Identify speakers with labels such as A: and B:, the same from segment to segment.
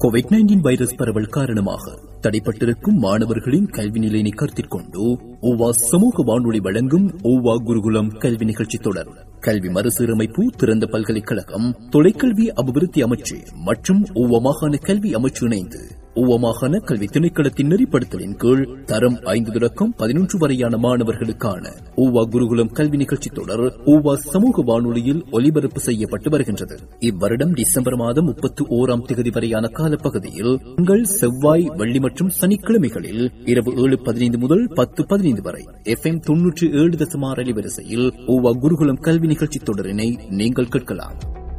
A: Covid nineteen virus பரவல் காரணமாக தடைப்பட்டிருக்கும் மாணவர்களின் கல்வி நிலையினை கருத்தில் கொண்டு ஓவா சமூக வானொலி வழங்கும் ஓவா குருகுலம் கல்வி நிகழ்ச்சி தொடர் கல்வி மறுசீரமைப்பு திறந்த பல்கலைக்கழகம் தொலைக்கல்வி அபிவிருத்தி அமைச்சு மற்றும் ஓவா மாகாண கல்வி அமைச்சு இணைந்து ஓவா மாகாண கல்வி திணைக்களத்தின் நெறிப்படுத்தலின் கீழ் தரம் ஐந்து தொடக்கம் பதினொன்று வரையான மாணவர்களுக்கான ஓவா குருகுலம் கல்வி நிகழ்ச்சி தொடர் ஓவா சமூக வானொலியில் ஒலிபரப்பு செய்யப்பட்டு வருகின்றது இவ்வருடம் டிசம்பர் மாதம் முப்பத்தி ஓராம் தேதி வரையான காலப்பகுதியில் உங்கள் செவ்வாய் வெள்ளி மற்றும் சனிக்கிழமைகளில் இரவு ஏழு பதினைந்து முதல் பத்து பதினைந்து வரை எஃப் எம் தொன்னூற்றி ஏழு தசமார் அலைவரிசையில் ஓவா குருகுலம் கல்வி நிகழ்ச்சி தொடரினை நீங்கள் கேட்கலாம்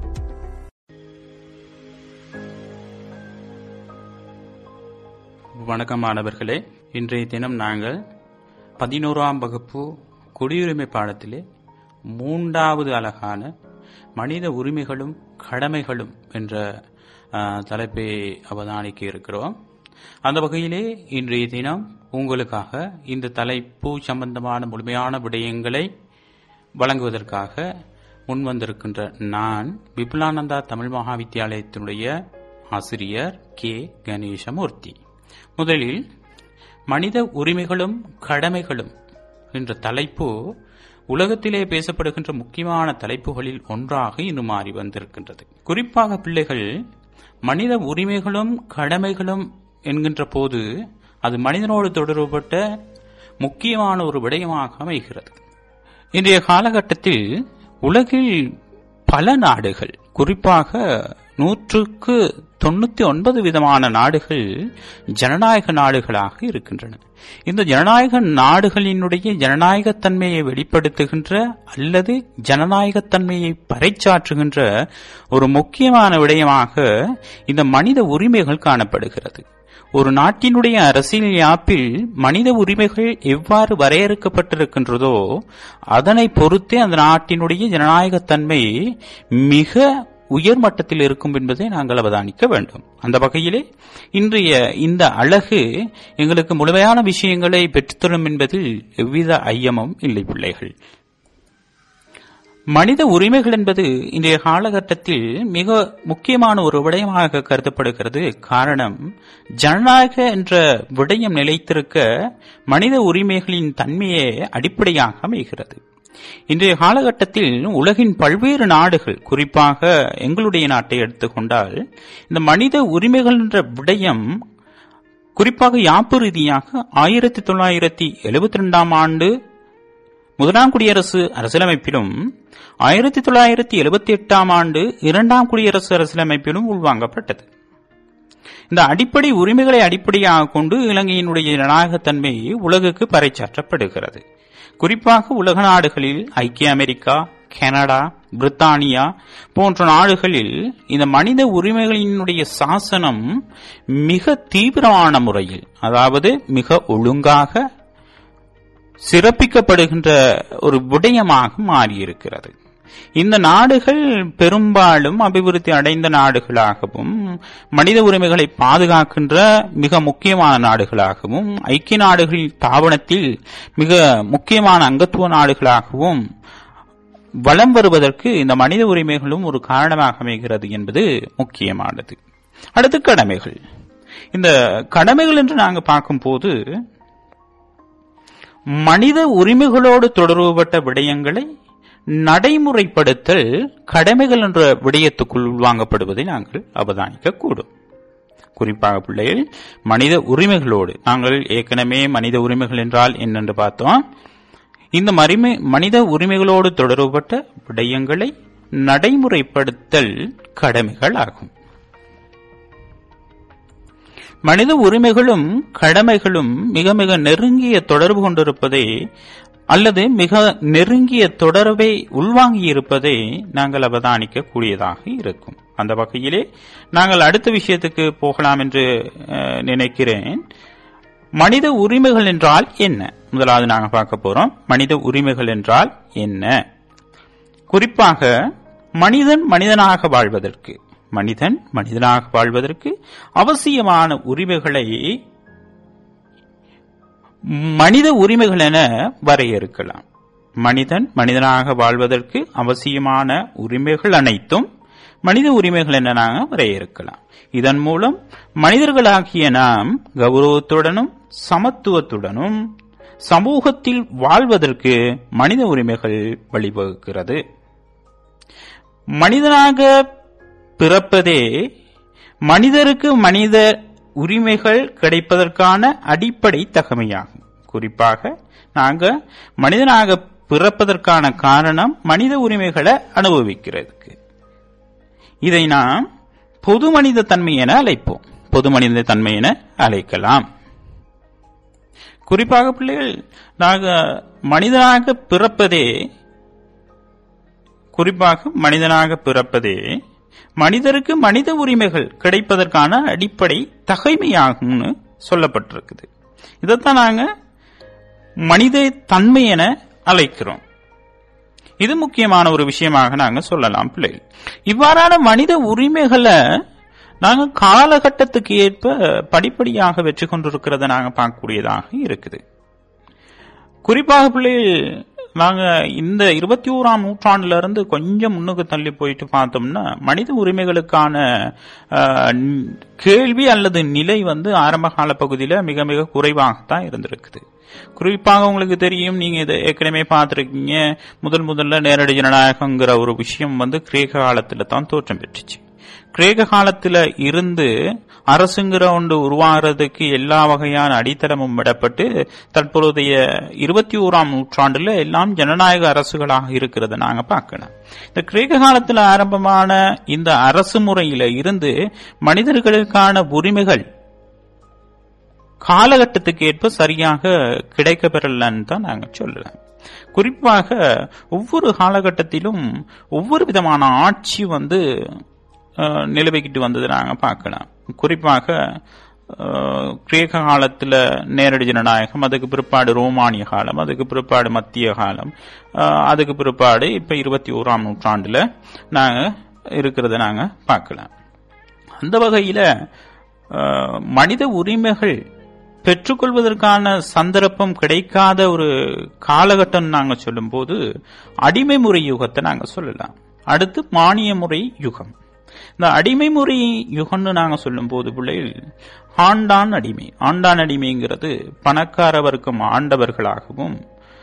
B: வணக்கம் மாணவர்களே இன்றைய தினம் நாங்கள் பதினோராம் வகுப்பு குடியுரிமை பாடத்திலே மூன்றாவது அழகான மனித உரிமைகளும் கடமைகளும் என்ற ஆ, தலைப்பை அவதானிக்க இருக்கிறோம் அந்த வகையிலே இன்றைய தினம் உங்களுக்காக இந்த தலைப்பு சம்பந்தமான முழுமையான விடயங்களை வழங்குவதற்காக முன்வந்திருக்கின்ற நான் விபுலானந்தா தமிழ் மகாவித்தியாலயத்தினுடைய ஆசிரியர் கே கணேசமூர்த்தி முதலில் மனித உரிமைகளும் கடமைகளும் என்ற தலைப்பு உலகத்திலே பேசப்படுகின்ற முக்கியமான தலைப்புகளில் ஒன்றாக இன்று மாறி வந்திருக்கின்றது குறிப்பாக பிள்ளைகள் மனித உரிமைகளும் கடமைகளும் என்கின்ற போது அது மனிதனோடு தொடர்புபட்ட முக்கியமான ஒரு விடயமாக அமைகிறது இன்றைய காலகட்டத்தில் உலகில் பல நாடுகள் குறிப்பாக நூற்றுக்கு தொண்ணூத்தி ஒன்பது விதமான நாடுகள் ஜனநாயக நாடுகளாக இருக்கின்றன இந்த ஜனநாயக நாடுகளினுடைய ஜனநாயகத்தன்மையை வெளிப்படுத்துகின்ற அல்லது ஜனநாயகத்தன்மையை பறைச்சாற்றுகின்ற ஒரு முக்கியமான விடயமாக இந்த மனித உரிமைகள் காணப்படுகிறது ஒரு நாட்டினுடைய அரசியல் யாப்பில் மனித உரிமைகள் எவ்வாறு வரையறுக்கப்பட்டிருக்கின்றதோ அதனை பொறுத்தே அந்த நாட்டினுடைய ஜனநாயகத்தன்மை மிக உயர் மட்டத்தில் இருக்கும் என்பதை நாங்கள் அவதானிக்க வேண்டும் அந்த வகையிலே இன்றைய இந்த அழகு எங்களுக்கு முழுமையான விஷயங்களை பெற்றுத்தரும் என்பதில் எவ்வித ஐயமும் இல்லை பிள்ளைகள் மனித உரிமைகள் என்பது இன்றைய காலகட்டத்தில் மிக முக்கியமான ஒரு விடயமாக கருதப்படுகிறது காரணம் ஜனநாயக என்ற விடயம் நிலைத்திருக்க மனித உரிமைகளின் தன்மையே அடிப்படையாக அமைகிறது இன்றைய காலகட்டத்தில் உலகின் பல்வேறு நாடுகள் குறிப்பாக எங்களுடைய நாட்டை எடுத்துக்கொண்டால் இந்த மனித உரிமைகள் என்ற விடயம் குறிப்பாக யாப்பு ரீதியாக ஆயிரத்தி தொள்ளாயிரத்தி எழுபத்தி ரெண்டாம் ஆண்டு முதலாம் குடியரசு அரசியலமைப்பிலும் ஆயிரத்தி தொள்ளாயிரத்தி எழுபத்தி எட்டாம் ஆண்டு இரண்டாம் குடியரசு அரசியலமைப்பிலும் உள்வாங்கப்பட்டது இந்த அடிப்படை உரிமைகளை அடிப்படையாக கொண்டு இலங்கையினுடைய ஜனநாயகத்தன்மை உலகுக்கு பறைச்சாற்றப்படுகிறது குறிப்பாக உலக நாடுகளில் ஐக்கிய அமெரிக்கா கனடா பிரித்தானியா போன்ற நாடுகளில் இந்த மனித உரிமைகளினுடைய சாசனம் மிக தீவிரமான முறையில் அதாவது மிக ஒழுங்காக சிறப்பிக்கப்படுகின்ற ஒரு விடயமாக மாறியிருக்கிறது இந்த நாடுகள் பெரும்பாலும் அபிவிருத்தி அடைந்த நாடுகளாகவும் மனித உரிமைகளை பாதுகாக்கின்ற மிக முக்கியமான நாடுகளாகவும் ஐக்கிய நாடுகளின் தாவணத்தில் மிக முக்கியமான அங்கத்துவ நாடுகளாகவும் வலம் வருவதற்கு இந்த மனித உரிமைகளும் ஒரு காரணமாக அமைகிறது என்பது முக்கியமானது அடுத்து கடமைகள் இந்த கடமைகள் என்று நாங்கள் பார்க்கும்போது மனித உரிமைகளோடு தொடர்புபட்ட விடயங்களை நடைமுறைப்படுத்தல் கடமைகள் என்ற விடயத்துக்குள் உள்வாங்கப்படுவதை நாங்கள் அவதானிக்க கூடும் குறிப்பாக பிள்ளைகள் மனித உரிமைகளோடு நாங்கள் ஏற்கனவே மனித உரிமைகள் என்றால் என்னென்று பார்த்தோம் இந்த மரிமை மனித உரிமைகளோடு தொடர்புபட்ட விடயங்களை நடைமுறைப்படுத்தல் கடமைகள் ஆகும் மனித உரிமைகளும் கடமைகளும் மிக மிக நெருங்கிய தொடர்பு கொண்டிருப்பதை அல்லது மிக நெருங்கிய தொடர்பை உள்வாங்கி இருப்பதை நாங்கள் அவதானிக்க கூடியதாக இருக்கும் அந்த வகையிலே நாங்கள் அடுத்த விஷயத்துக்கு போகலாம் என்று அஹ், நினைக்கிறேன் மனித உரிமைகள் என்றால் என்ன முதலாவது நாங்கள் பார்க்க போறோம் மனித உரிமைகள் என்றால் என்ன குறிப்பாக மனிதன் மனிதனாக வாழ்வதற்கு மனிதன் மனிதனாக வாழ்வதற்கு அவசியமான உரிமைகளை மனித உரிமைகள் என வரையறுக்கலாம் மனிதன் மனிதனாக வாழ்வதற்கு அவசியமான உரிமைகள் அனைத்தும் மனித உரிமைகள் என நாங்கள் வரையறுக்கலாம் இதன் மூலம் மனிதர்களாகிய நாம் கௌரவத்துடனும் சமத்துவத்துடனும் சமூகத்தில் வாழ்வதற்கு மனித உரிமைகள் வழிவகுக்கிறது மனிதனாக பிறப்பதே மனிதருக்கு மனித உரிமைகள் கிடைப்பதற்கான அடிப்படை தகமையாகும் குறிப்பாக நாங்க மனிதனாக பிறப்பதற்கான காரணம் மனித உரிமைகளை அனுபவிக்கிறதுக்கு இதை நாம் பொது மனித தன்மை என அழைப்போம் பொது மனித தன்மை என அழைக்கலாம் குறிப்பாக பிள்ளைகள் நாங்க மனிதனாக பிறப்பதே குறிப்பாக மனிதனாக பிறப்பதே மனிதருக்கு மனித உரிமைகள் கிடைப்பதற்கான அடிப்படை தகைமையாகும்னு சொல்லப்பட்டிருக்குது இதைத்தான் நாங்க மனித தன்மை என அழைக்கிறோம் இது முக்கியமான ஒரு விஷயமாக நாங்க சொல்லலாம் பிள்ளைகள் இவ்வாறான மனித உரிமைகளை நாங்க காலகட்டத்துக்கு ஏற்ப படிப்படியாக வெற்றி கொண்டிருக்கிறத நாங்க பார்க்கக்கூடியதாக இருக்குது குறிப்பாக பிள்ளைகள் நாங்க இந்த இருபத்தி ஓராம் நூற்றாண்டுல இருந்து கொஞ்சம் முன்னுக்கு தள்ளி போயிட்டு பார்த்தோம்னா மனித உரிமைகளுக்கான கேள்வி அல்லது நிலை வந்து ஆரம்ப கால பகுதியில மிக மிக குறைவாகத்தான் இருந்திருக்குது குறிப்பாக உங்களுக்கு தெரியும் நீங்க இதை ஏற்கனவே பார்த்திருக்கீங்க முதல் முதல்ல நேரடி ஜனநாயகங்கிற ஒரு விஷயம் வந்து கிரேக்க காலத்துல தான் தோற்றம் பெற்றுச்சு கிரேக்க காலத்துல இருந்து அரசுங்கிற ஒன்று உருவாகிறதுக்கு எல்லா வகையான அடித்தளமும் விடப்பட்டு தற்பொழுதைய இருபத்தி ஓராம் நூற்றாண்டுல எல்லாம் ஜனநாயக அரசுகளாக இருக்கிறத நாங்க பார்க்கலாம் இந்த கிரேக்க காலத்துல ஆரம்பமான இந்த அரசு முறையில இருந்து மனிதர்களுக்கான உரிமைகள் காலகட்டத்துக்கு ஏற்ப சரியாக கிடைக்க பெறலன்னு தான் நாங்க சொல்லலாம் குறிப்பாக ஒவ்வொரு காலகட்டத்திலும் ஒவ்வொரு விதமான ஆட்சி வந்து நிலவிக்கிட்டு வந்தது நாங்க பார்க்கலாம் குறிப்பாக கிரேக்க காலத்துல நேரடி ஜனநாயகம் அதுக்கு பிற்பாடு ரோமானிய காலம் அதுக்கு பிற்பாடு மத்திய காலம் அதுக்கு பிற்பாடு இப்ப இருபத்தி ஓராம் நூற்றாண்டுல நாங்க இருக்கிறத நாங்க பார்க்கலாம் அந்த வகையில மனித உரிமைகள் பெற்றுக்கொள்வதற்கான சந்தர்ப்பம் கிடைக்காத ஒரு காலகட்டம் நாங்க சொல்லும்போது அடிமை முறை யுகத்தை நாங்க சொல்லலாம் அடுத்து மானிய முறை யுகம் இந்த அடிமை முறை யுகம்னு நாங்க சொல்லும் போது பிள்ளைகள் ஆண்டான் அடிமை ஆண்டான் அடிமைங்கிறது பணக்கார வர்க்கம் ஆண்டவர்களாகவும்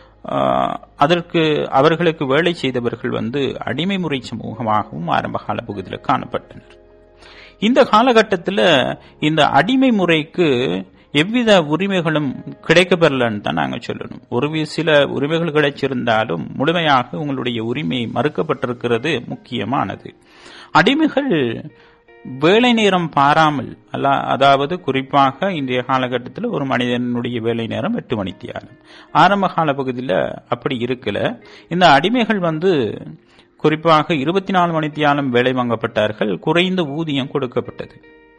B: அதற்கு அவர்களுக்கு வேலை செய்தவர்கள் வந்து அடிமை முறை சமூகமாகவும் ஆரம்ப கால பகுதியில் காணப்பட்டனர் இந்த காலகட்டத்தில் இந்த அடிமை முறைக்கு எவ்வித உரிமைகளும் கிடைக்கப்பெறலன்னு தான் நாங்கள் சொல்லணும் ஒரு சில உரிமைகள் கிடைச்சிருந்தாலும் முழுமையாக உங்களுடைய உரிமை மறுக்கப்பட்டிருக்கிறது முக்கியமானது அடிமைகள் வேலை நேரம் பாராமல் அல்ல அதாவது குறிப்பாக இன்றைய காலகட்டத்தில் ஒரு மனிதனுடைய வேலை நேரம் எட்டு மணித்தியாலம் ஆரம்ப கால பகுதியில் அப்படி இருக்கல இந்த அடிமைகள் வந்து குறிப்பாக இருபத்தி நாலு மணித்தியாலம் வேலை வாங்கப்பட்டார்கள் குறைந்த ஊதியம் கொடுக்கப்பட்டது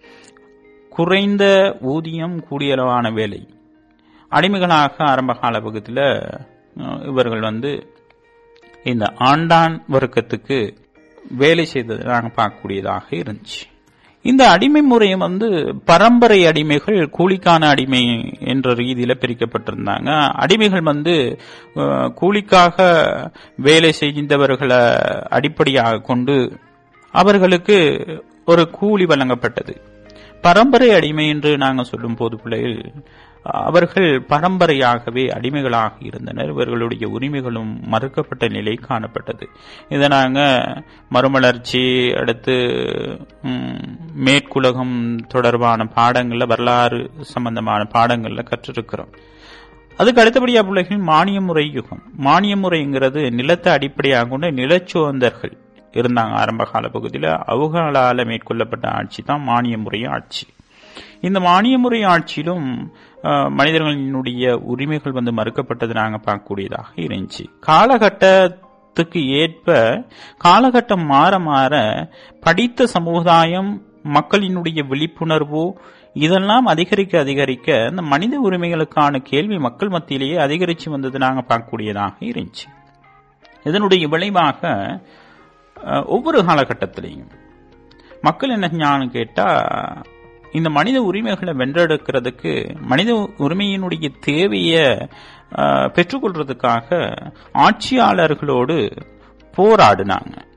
B: குறைந்த ஊதியம் கூடியளவான வேலை அடிமைகளாக ஆரம்ப கால பகுதியில் இவர்கள் வந்து இந்த ஆண்டான் வர்க்கத்துக்கு வேலை செய்தது நாங்கள் பார்க்கக்கூடியதாக இருந்துச்சு இந்த அடிமை முறையும் வந்து பரம்பரை அடிமைகள் கூலிக்கான அடிமை என்ற ரீதியில பிரிக்கப்பட்டிருந்தாங்க அடிமைகள் வந்து கூலிக்காக வேலை செய்கின்றவர்களை அடிப்படையாக கொண்டு அவர்களுக்கு ஒரு கூலி வழங்கப்பட்டது பரம்பரை அடிமை என்று நாங்கள் சொல்லும் போது பிள்ளைகள் அவர்கள் பரம்பரையாகவே அடிமைகளாக இருந்தனர் இவர்களுடைய உரிமைகளும் மறுக்கப்பட்ட நிலை காணப்பட்டது இதை நாங்கள் மறுமலர்ச்சி அடுத்து மேற்குலகம் தொடர்பான பாடங்கள்ல வரலாறு சம்பந்தமான பாடங்கள்ல கற்றிருக்கிறோம் அதுக்கு அடுத்தபடியா பிள்ளைகள் மானிய முறை யுகம் மானிய முறைங்கிறது நிலத்தை அடிப்படையாக கொண்ட நிலச்சுவந்தர்கள் இருந்தாங்க ஆரம்ப கால பகுதியில் அவங்களால மேற்கொள்ளப்பட்ட ஆட்சி தான் மானிய முறை ஆட்சி இந்த மானிய முறை ஆட்சியிலும் மனிதர்களினுடைய உரிமைகள் வந்து மறுக்கப்பட்டது நாங்கள் பார்க்கக்கூடியதாக இருந்துச்சு காலகட்டத்துக்கு ஏற்ப காலகட்டம் மாற மாற படித்த சமுதாயம் மக்களினுடைய விழிப்புணர்வு இதெல்லாம் அதிகரிக்க அதிகரிக்க இந்த மனித உரிமைகளுக்கான கேள்வி மக்கள் மத்தியிலேயே அதிகரித்து வந்தது நாங்கள் பார்க்கக்கூடியதாக இருந்துச்சு இதனுடைய விளைவாக ஒவ்வொரு காலகட்டத்திலையும் மக்கள் என்ன ஞானம் கேட்டா இந்த மனித உரிமைகளை வென்றெடுக்கிறதுக்கு மனித உரிமையினுடைய தேவையை பெற்றுக்கொள்றதுக்காக ஆட்சியாளர்களோடு போராடினாங்க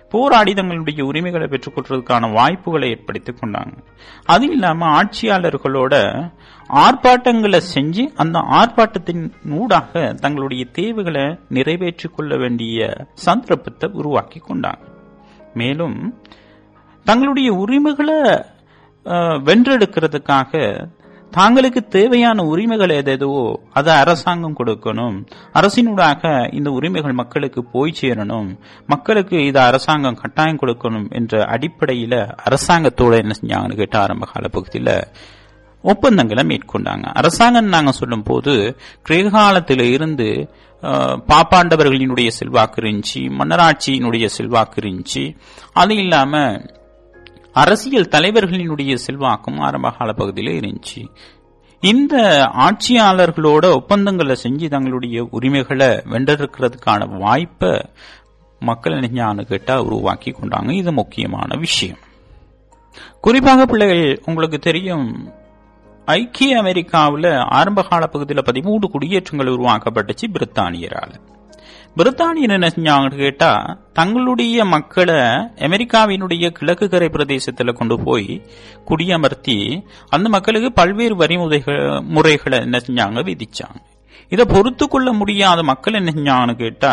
B: போராடி தங்களுடைய உரிமைகளை பெற்றுக்கொள்றதுக்கான வாய்ப்புகளை ஏற்படுத்திக் கொண்டாங்க அது இல்லாம ஆட்சியாளர்களோட ஆர்ப்பாட்டங்களை செஞ்சு அந்த ஆர்ப்பாட்டத்தின் ஊடாக தங்களுடைய தேவைகளை நிறைவேற்றிக் கொள்ள வேண்டிய சந்தர்ப்பத்தை உருவாக்கி கொண்டாங்க மேலும் தங்களுடைய உரிமைகளை அஹ், வென்றெடுக்கிறதுக்காக தாங்களுக்கு தேவையான உரிமைகள் எதோ அதை அரசாங்கம் கொடுக்கணும் அரசினூடாக இந்த உரிமைகள் மக்களுக்கு போய் சேரணும் மக்களுக்கு இதை அரசாங்கம் கட்டாயம் கொடுக்கணும் என்ற அடிப்படையில அரசாங்கத்தோட என்ன செஞ்சாங்கன்னு கேட்ட ஆரம்ப கால பகுதியில ஒப்பந்தங்களை மேற்கொண்டாங்க அரசாங்கம் நாங்க சொல்லும் போது கிரேகாலத்தில இருந்து அஹ், பாப்பாண்டவர்களினுடைய செல்வாக்கு இருந்துச்சு மன்னராட்சியினுடைய செல்வாக்கு இருந்துச்சு அது இல்லாம அரசியல் தலைவர்களினுடைய செல்வாக்கும் ஆரம்ப கால பகுதியில் இருந்துச்சு இந்த ஆட்சியாளர்களோட ஒப்பந்தங்களை செஞ்சு தங்களுடைய உரிமைகளை வென்றெடுக்கிறதுக்கான வாய்ப்பை மக்கள் நினைஞ்சான்னு கேட்டா உருவாக்கி கொண்டாங்க இது முக்கியமான விஷயம் குறிப்பாக பிள்ளைகள் உங்களுக்கு தெரியும் ஐக்கிய அமெரிக்காவில் ஆரம்ப கால பகுதியில் பதிமூன்று குடியேற்றங்கள் உருவாக்கப்பட்டுச்சு பிரித்தானியரால பிரித்தானியர் என்ன செஞ்சாங்கன்னு கேட்டா தங்களுடைய மக்களை அமெரிக்காவினுடைய கிழக்கு கரை பிரதேசத்துல கொண்டு போய் குடியமர்த்தி அந்த மக்களுக்கு பல்வேறு வரி முறைகள் முறைகளை என்ன செஞ்சாங்க விதிச்சாங்க இதை பொறுத்து கொள்ள முடியாத மக்கள் என்ன செஞ்சாங்கன்னு கேட்டா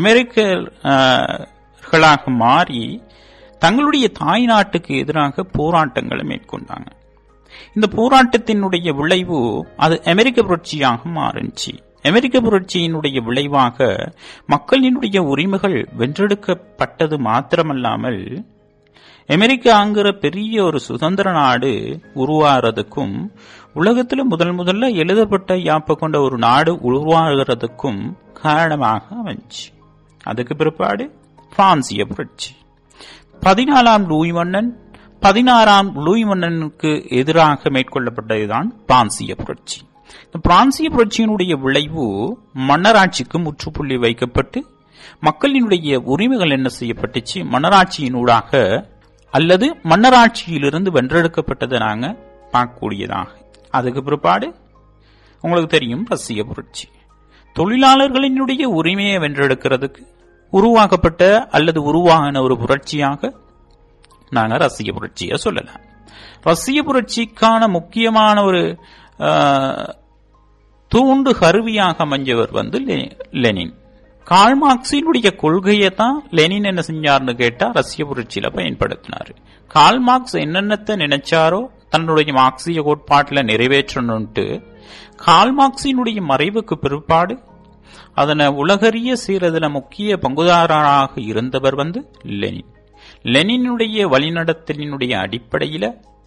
B: அமெரிக்கர்களாக மாறி தங்களுடைய தாய் நாட்டுக்கு எதிராக போராட்டங்களை மேற்கொண்டாங்க இந்த போராட்டத்தினுடைய விளைவு அது அமெரிக்க புரட்சியாக மாறுச்சு அமெரிக்க புரட்சியினுடைய விளைவாக மக்களினுடைய உரிமைகள் வென்றெடுக்கப்பட்டது மாத்திரமல்லாமல் அமெரிக்காங்கிற பெரிய ஒரு சுதந்திர நாடு உருவாகிறதுக்கும் உலகத்துல முதல் முதல்ல எழுதப்பட்ட யாப்ப கொண்ட ஒரு நாடு உருவாகிறதுக்கும் காரணமாக அமைஞ்சு அதுக்கு பிற்பாடு பிரான்சிய புரட்சி பதினாலாம் லூய் மன்னன் பதினாறாம் லூய் மன்னனுக்கு எதிராக மேற்கொள்ளப்பட்டதுதான் பிரான்சிய புரட்சி இந்த பிரான்சிய புரட்சியினுடைய விளைவு மன்னராட்சிக்கு முற்றுப்புள்ளி வைக்கப்பட்டு மக்களினுடைய உரிமைகள் என்ன செய்யப்பட்டுச்சு மன்னராட்சியினூடாக அல்லது மன்னராட்சியிலிருந்து வென்றெடுக்கப்பட்டதை நாங்க பார்க்கக்கூடியதாக அதுக்கு பிற்பாடு உங்களுக்கு தெரியும் ரஷ்ய புரட்சி தொழிலாளர்களினுடைய உரிமையை வென்றெடுக்கிறதுக்கு உருவாக்கப்பட்ட அல்லது உருவாகின ஒரு புரட்சியாக நாங்க ரஷ்ய புரட்சியை சொல்லலாம் ரஷ்ய புரட்சிக்கான முக்கியமான ஒரு ஆஹ், தூண்டு கருவியாக அமைஞ்சவர் வந்து லெ- லெனின் கால்மார்க்சினுடைய கொள்கையை தான் லெனின் என்ன செஞ்சார்னு கேட்டா ரஷ்ய புரட்சியில பயன்படுத்தினாரு கால்மார்க்ஸ் என்னென்னத்தை நினைச்சாரோ தன்னுடைய மார்க்சிய கோட்பாட்டுல நிறைவேற்றணும்ட்டு கால்மார்க்சினுடைய மறைவுக்கு பிற்பாடு அதனை உலகறிய சீரதுல முக்கிய பங்குதாரராக இருந்தவர் வந்து லெனின் லெனினுடைய வழிநடத்தலினுடைய அடிப்படையில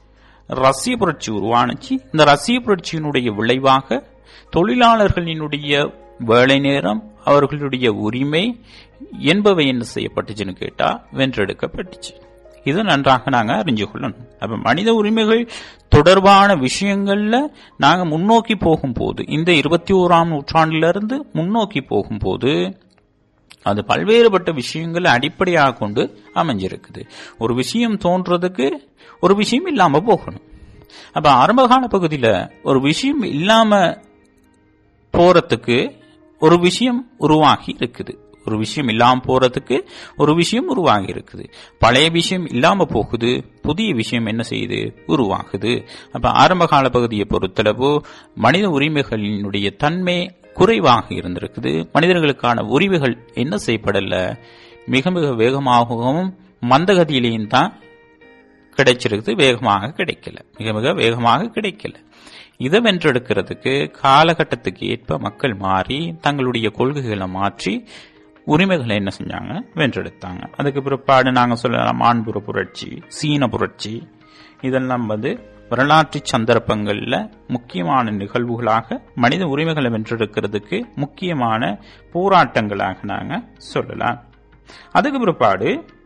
B: ரஷ்ய புரட்சி உருவானுச்சு இந்த ரஷ்ய புரட்சியினுடைய விளைவாக தொழிலாளர்களினுடைய வேலை நேரம் அவர்களுடைய உரிமை என்பவை என்ன செய்யப்பட்டுச்சுன்னு கேட்டா வென்றெடுக்கப்பட்டுச்சு இது நன்றாக நாங்க அறிஞ்சு கொள்ளணும் அப்ப மனித உரிமைகள் தொடர்பான விஷயங்கள்ல நாங்க முன்னோக்கி போகும்போது இந்த இருபத்தி ஓராம் நூற்றாண்டிலிருந்து முன்னோக்கி போகும்போது அது பல்வேறுபட்ட விஷயங்களை அடிப்படையாக கொண்டு அமைஞ்சிருக்குது ஒரு விஷயம் தோன்றதுக்கு ஒரு விஷயம் இல்லாம போகணும் அப்ப ஆரம்பகால பகுதியில ஒரு விஷயம் இல்லாம போறதுக்கு ஒரு விஷயம் உருவாகி இருக்குது ஒரு விஷயம் இல்லாம போறதுக்கு ஒரு விஷயம் உருவாகி இருக்குது பழைய விஷயம் இல்லாம போகுது புதிய விஷயம் என்ன செய்யுது உருவாகுது அப்ப ஆரம்ப கால பகுதியை பொறுத்தளவு மனித உரிமைகளினுடைய தன்மை குறைவாக இருந்திருக்குது மனிதர்களுக்கான உரிமைகள் என்ன செய்யப்படல மிக மிக வேகமாகவும் மந்தகதியிலையும் தான் கிடைச்சிருக்குது வேகமாக கிடைக்கல மிக மிக வேகமாக கிடைக்கல இதை வென்றெடுக்கிறதுக்கு காலகட்டத்துக்கு ஏற்ப மக்கள் மாறி தங்களுடைய கொள்கைகளை மாற்றி உரிமைகளை என்ன செஞ்சாங்க வென்றெடுத்தாங்க அதுக்கு பிற்பாடு நாங்க சொல்லலாம் ஆண்புற புரட்சி சீன புரட்சி இதெல்லாம் வந்து வரலாற்று சந்தர்ப்பங்கள்ல முக்கியமான நிகழ்வுகளாக மனித உரிமைகளை வென்றெடுக்கிறதுக்கு முக்கியமான போராட்டங்களாக நாங்க சொல்லலாம் அதுக்கு பிற்பாடு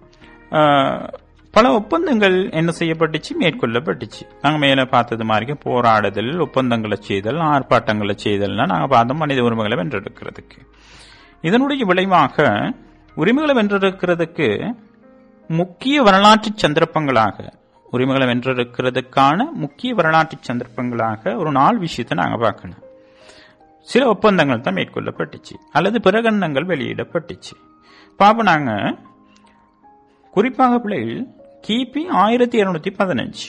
B: ஆஹ், பல ஒப்பந்தங்கள் என்ன செய்யப்பட்டுச்சு மேற்கொள்ளப்பட்டுச்சு நாங்க மேல பார்த்தது மாதிரி போராடுதல் ஒப்பந்தங்களை செய்தல் ஆர்ப்பாட்டங்களை செய்தல்னா நாங்க பார்த்தோம் மனித உரிமைகளை வென்றெடுக்கிறதுக்கு இதனுடைய விளைவாக உரிமைகளை வென்றெடுக்கிறதுக்கு முக்கிய வரலாற்று சந்தர்ப்பங்களாக உரிமைகளை வென்றெடுக்கிறதுக்கான முக்கிய வரலாற்று சந்தர்ப்பங்களாக ஒரு நாலு விஷயத்தை நாங்க பார்க்கணும் சில ஒப்பந்தங்கள் தான் மேற்கொள்ளப்பட்டுச்சு அல்லது பிரகடனங்கள் வெளியிடப்பட்டுச்சு பாப்ப நாங்க குறிப்பாக பிள்ளைகள் கிபி ஆயிரத்தி இருநூத்தி பதினஞ்சு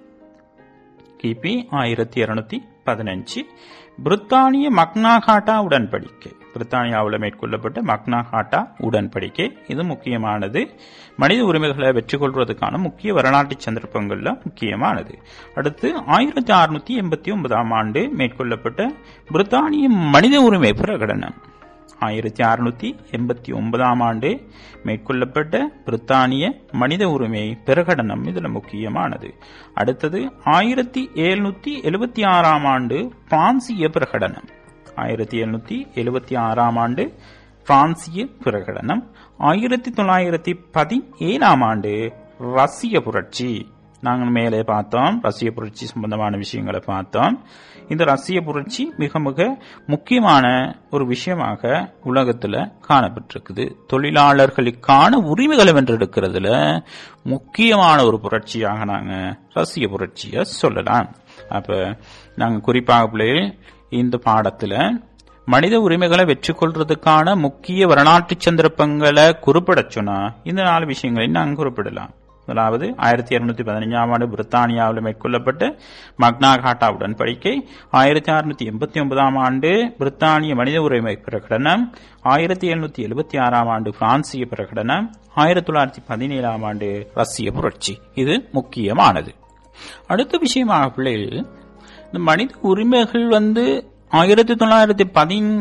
B: கிபி ஆயிரத்தி இருநூத்தி பதினஞ்சு பிரித்தானிய மக்னாகாட்டா உடன்படிக்கை பிரித்தானியாவில் மேற்கொள்ளப்பட்ட மக்னாகாட்டா உடன்படிக்கை இது முக்கியமானது மனித உரிமைகளை வெற்றி கொள்வதற்கான முக்கிய வரலாற்று சந்தர்ப்பங்கள்ல முக்கியமானது அடுத்து ஆயிரத்தி அறுநூத்தி எண்பத்தி ஒன்பதாம் ஆண்டு மேற்கொள்ளப்பட்ட பிரித்தானிய மனித உரிமை பிரகடனம் ஆயிரத்தி அறுநூத்தி எண்பத்தி ஒன்பதாம் ஆண்டு மேற்கொள்ளப்பட்ட பிரித்தானிய மனித உரிமை பிரகடனம் இதுல முக்கியமானது அடுத்தது ஆயிரத்தி எழுநூத்தி எழுபத்தி ஆறாம் ஆண்டு பிரான்சிய பிரகடனம் ஆயிரத்தி எழுநூத்தி எழுபத்தி ஆறாம் ஆண்டு பிரான்சிய பிரகடனம் ஆயிரத்தி தொள்ளாயிரத்தி பதினேழாம் ஆண்டு ரஷ்ய புரட்சி நாங்கள் மேலே பார்த்தோம் ரஷ்ய புரட்சி சம்பந்தமான விஷயங்களை பார்த்தோம் இந்த ரஷ்ய புரட்சி மிக மிக முக்கியமான ஒரு விஷயமாக உலகத்துல காணப்பட்டிருக்குது தொழிலாளர்களுக்கான உரிமைகளை வென்றெடுக்கிறதுல முக்கியமான ஒரு புரட்சியாக நாங்க ரஷ்ய புரட்சிய சொல்லலாம் அப்ப நாங்க குறிப்பாக பிள்ளைகள் இந்த பாடத்துல மனித உரிமைகளை வெற்றி கொள்றதுக்கான முக்கிய வரலாற்று சந்தர்ப்பங்களை குறிப்பிடச் சொன்னா இந்த நாலு விஷயங்களை நாங்கள் குறிப்பிடலாம் முதலாவது ஆயிரத்தி இருநூத்தி பதினஞ்சாம் ஆண்டு பிரித்தானியாவில் மேற்கொள்ளப்பட்ட மக்னாகாட்டா உடன்படிக்கை ஆயிரத்தி அறுநூத்தி எண்பத்தி ஒன்பதாம் ஆண்டு பிரித்தானிய மனித உரிமை பிரகடனம் ஆயிரத்தி எழுநூத்தி எழுபத்தி ஆறாம் ஆண்டு பிரான்சிய பிரகடனம் ஆயிரத்தி தொள்ளாயிரத்தி பதினேழாம் ஆண்டு ரஷ்ய புரட்சி இது முக்கியமானது அடுத்த விஷயமாக பிள்ளைகள் இந்த மனித உரிமைகள் வந்து ஆயிரத்தி தொள்ளாயிரத்தி பதின்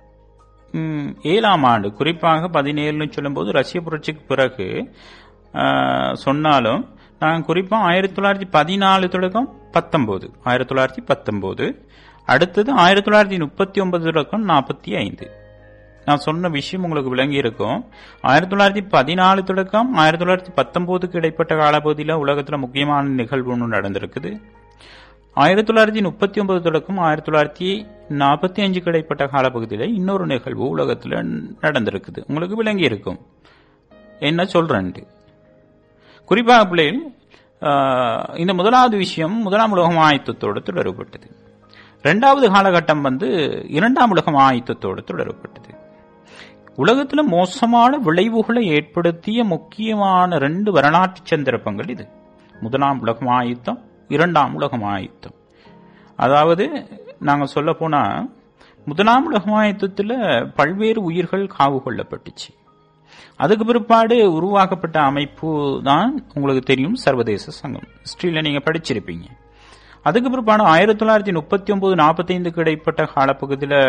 B: ம், ஏழாம் ஆண்டு குறிப்பாக பதினேழுன்னு சொல்லும்போது ரஷ்ய புரட்சிக்கு பிறகு ஆ, சொன்னாலும் நான் குறிப்பா ஆயிரத்தி தொள்ளாயிரத்தி பதினாலு தொடக்கம் பத்தொன்பது ஆயிரத்தி தொள்ளாயிரத்தி பத்தொன்பது அடுத்தது ஆயிரத்தி தொள்ளாயிரத்தி முப்பத்தி ஒன்பது தொடக்கம் நாற்பத்தி ஐந்து நான் சொன்ன விஷயம் உங்களுக்கு விளங்கி இருக்கும் ஆயிரத்தி தொள்ளாயிரத்தி பதினாலு தொடக்கம் ஆயிரத்தி தொள்ளாயிரத்தி பத்தொன்பதுக்கு இடைப்பட்ட காலப்பகுதியில் உலகத்துல முக்கியமான நிகழ்வு ஒன்று நடந்திருக்குது ஆயிரத்தி தொள்ளாயிரத்தி முப்பத்தி ஒன்பது தொடக்கம் ஆயிரத்தி தொள்ளாயிரத்தி நாற்பத்தி அஞ்சுக்கு இடைப்பட்ட காலப்பகுதியில் இன்னொரு நிகழ்வு உலகத்துல நடந்திருக்குது உங்களுக்கு விளங்கி இருக்கும் என்ன சொல்றேன்ட்டு குறிப்பாக பிள்ளைகள் ஆஹ், இந்த முதலாவது விஷயம் முதலாம் உலக ஆயுத்தத்தோடு தொடரப்பட்டது இரண்டாவது காலகட்டம் வந்து இரண்டாம் உலக ஆயுத்தத்தோடு தொடரப்பட்டது உலகத்துல மோசமான விளைவுகளை ஏற்படுத்திய முக்கியமான ரெண்டு வரலாற்று சந்தர்ப்பங்கள் இது முதலாம் உலகம் ஆயுத்தம் இரண்டாம் உலகம் ஆயுத்தம் அதாவது நாங்க சொல்ல போனா முதலாம் உலக ஆயுத்தத்துல பல்வேறு உயிர்கள் காவு கொள்ளப்பட்டுச்சு அதுக்கு பிற்பாடு உருவாக்கப்பட்ட அமைப்பு தான் உங்களுக்கு தெரியும் சர்வதேச சங்கம் ஹிஸ்டரியில நீங்க படிச்சிருப்பீங்க அதுக்கு பிற்பாடு ஆயிரத்தி தொள்ளாயிரத்தி முப்பத்தி ஒன்பது நாற்பத்தைந்துக்கு இடைப்பட்ட காலப்பகுதியில்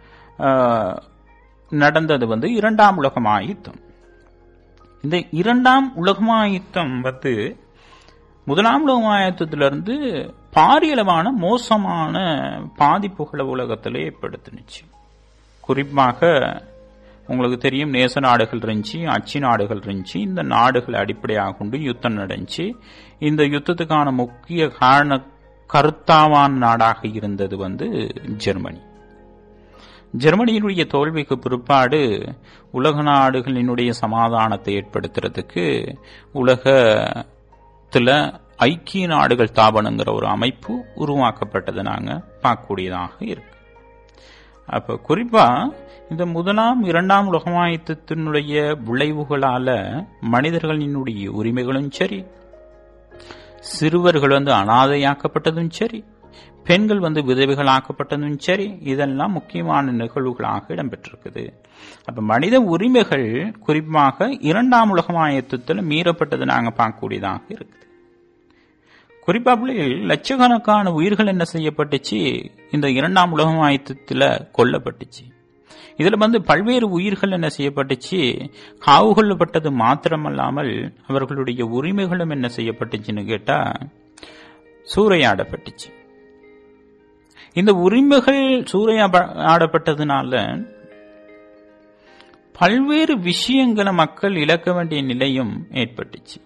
B: நடந்தது வந்து இரண்டாம் உலகமா யுத்தம் இந்த இரண்டாம் உலகமா யுத்தம் வந்து முதலாம் உலகமா யுத்தத்திலிருந்து பாரியளவான மோசமான பாதிப்புகளை உலகத்தில் ஏற்படுத்தினுச்சு குறிப்பாக உங்களுக்கு தெரியும் நேச நாடுகள் இருந்துச்சு அச்சு நாடுகள் இருந்துச்சு இந்த நாடுகளை அடிப்படையாக கொண்டு யுத்தம் நடந்துச்சு இந்த யுத்தத்துக்கான முக்கிய காரண கருத்தாவான நாடாக இருந்தது வந்து ஜெர்மனி ஜெர்மனியினுடைய தோல்விக்கு பிற்பாடு உலக நாடுகளினுடைய சமாதானத்தை ஏற்படுத்துறதுக்கு உலகத்துல ஐக்கிய நாடுகள் ஸ்தாபனங்கிற ஒரு அமைப்பு உருவாக்கப்பட்டதை நாங்க பார்க்கக்கூடியதாக இருக்கு அப்ப குறிப்பா இந்த முதலாம் இரண்டாம் உலகமாயுத்தத்தினுடைய விளைவுகளால மனிதர்களினுடைய உரிமைகளும் சரி சிறுவர்கள் வந்து அனாதையாக்கப்பட்டதும் சரி பெண்கள் வந்து விதவைகளாக்கப்பட்டதும் சரி இதெல்லாம் முக்கியமான நிகழ்வுகளாக இடம்பெற்றிருக்குது அப்ப மனித உரிமைகள் குறிப்பாக இரண்டாம் உலகமாயத்தத்தில் மீறப்பட்டது நாங்க பார்க்கக்கூடியதாக இருக்குது குறிப்பா பிள்ளைகள் லட்சக்கணக்கான உயிர்கள் என்ன செய்யப்பட்டுச்சு இந்த இரண்டாம் உலகமாயத்தத்தில் கொல்லப்பட்டுச்சு இதுல வந்து பல்வேறு உயிர்கள் என்ன செய்யப்பட்டுச்சு காவு கொள்ளப்பட்டது மாத்திரமல்லாமல் அவர்களுடைய உரிமைகளும் என்ன செய்யப்பட்டுச்சுன்னு கேட்டா சூறையாடப்பட்டுச்சு இந்த உரிமைகள் சூறையாடப்பட்டதுனால பல்வேறு விஷயங்களை மக்கள் இழக்க வேண்டிய நிலையும் ஏற்பட்டுச்சு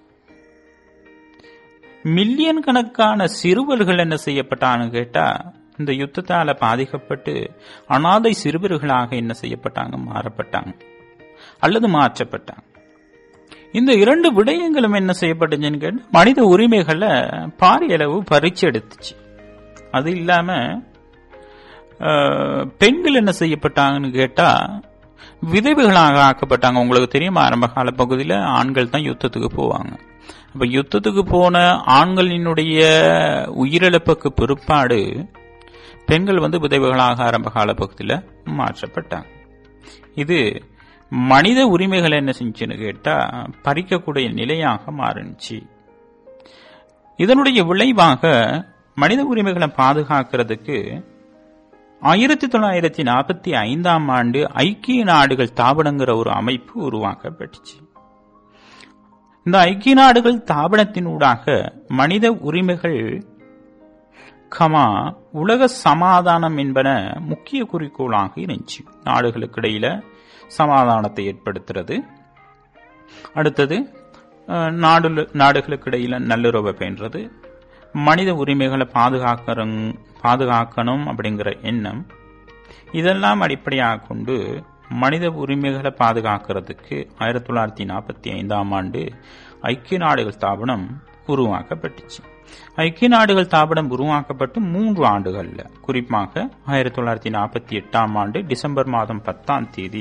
B: மில்லியன் கணக்கான சிறுவர்கள் என்ன செய்யப்பட்டான்னு கேட்டா இந்த யுத்தத்தால பாதிக்கப்பட்டு அனாதை சிறுவர்களாக என்ன செய்யப்பட்டாங்க மாறப்பட்டாங்க அல்லது மாற்றப்பட்டாங்க இந்த இரண்டு விடயங்களும் என்ன செய்யப்பட்டுச்சுன்னு கேட்டா மனித உரிமைகளை பாரியளவு பறிச்சு எடுத்துச்சு அது இல்லாம பெண்கள் என்ன செய்யப்பட்டாங்கன்னு கேட்டா விதவைகளாக ஆக்கப்பட்டாங்க உங்களுக்கு தெரியும் ஆரம்ப கால பகுதியில் ஆண்கள் தான் யுத்தத்துக்கு போவாங்க அப்ப யுத்தத்துக்கு போன ஆண்களினுடைய உயிரிழப்புக்கு பிற்பாடு பெண்கள் வந்து விதவைகளாக ஆரம்ப கால பகுதியில் மாற்றப்பட்டாங்க இது மனித உரிமைகள் என்ன செஞ்சுன்னு கேட்டா பறிக்கக்கூடிய நிலையாக மாறுச்சு இதனுடைய விளைவாக மனித உரிமைகளை பாதுகாக்கிறதுக்கு ஆயிரத்தி தொள்ளாயிரத்தி நாற்பத்தி ஐந்தாம் ஆண்டு ஐக்கிய நாடுகள் தாபனங்கிற ஒரு அமைப்பு உருவாக்கப்பட்டுச்சு இந்த ஐக்கிய நாடுகள் தாபனத்தினூடாக மனித உரிமைகள் கமா உலக சமாதானம் என்பன முக்கிய குறிக்கோளாக இருந்துச்சு நாடுகளுக்கிடையில சமாதானத்தை ஏற்படுத்துறது அடுத்தது அஹ், நாடு நாடுகளுக்கிடையில நல்லுறவை பேணுறது மனித உரிமைகளை பாதுகாக்கிறங் பாதுகாக்கணும் அப்படிங்கிற எண்ணம் இதெல்லாம் அடிப்படையாக கொண்டு மனித உரிமைகளை பாதுகாக்கிறதுக்கு ஆயிரத்தி தொள்ளாயிரத்தி நாற்பத்தி ஐந்தாம் ஆண்டு ஐக்கிய நாடுகள் ஸ்தாபனம் உருவாக்கப்பட்டுச்சு ஐக்கிய நாடுகள் ஸ்தாபனம் உருவாக்கப்பட்டு மூன்று ஆண்டுகள்ல குறிப்பாக ஆயிரத்தி தொள்ளாயிரத்தி நாற்பத்தி எட்டாம் ஆண்டு டிசம்பர் மாதம் பத்தாம் தேதி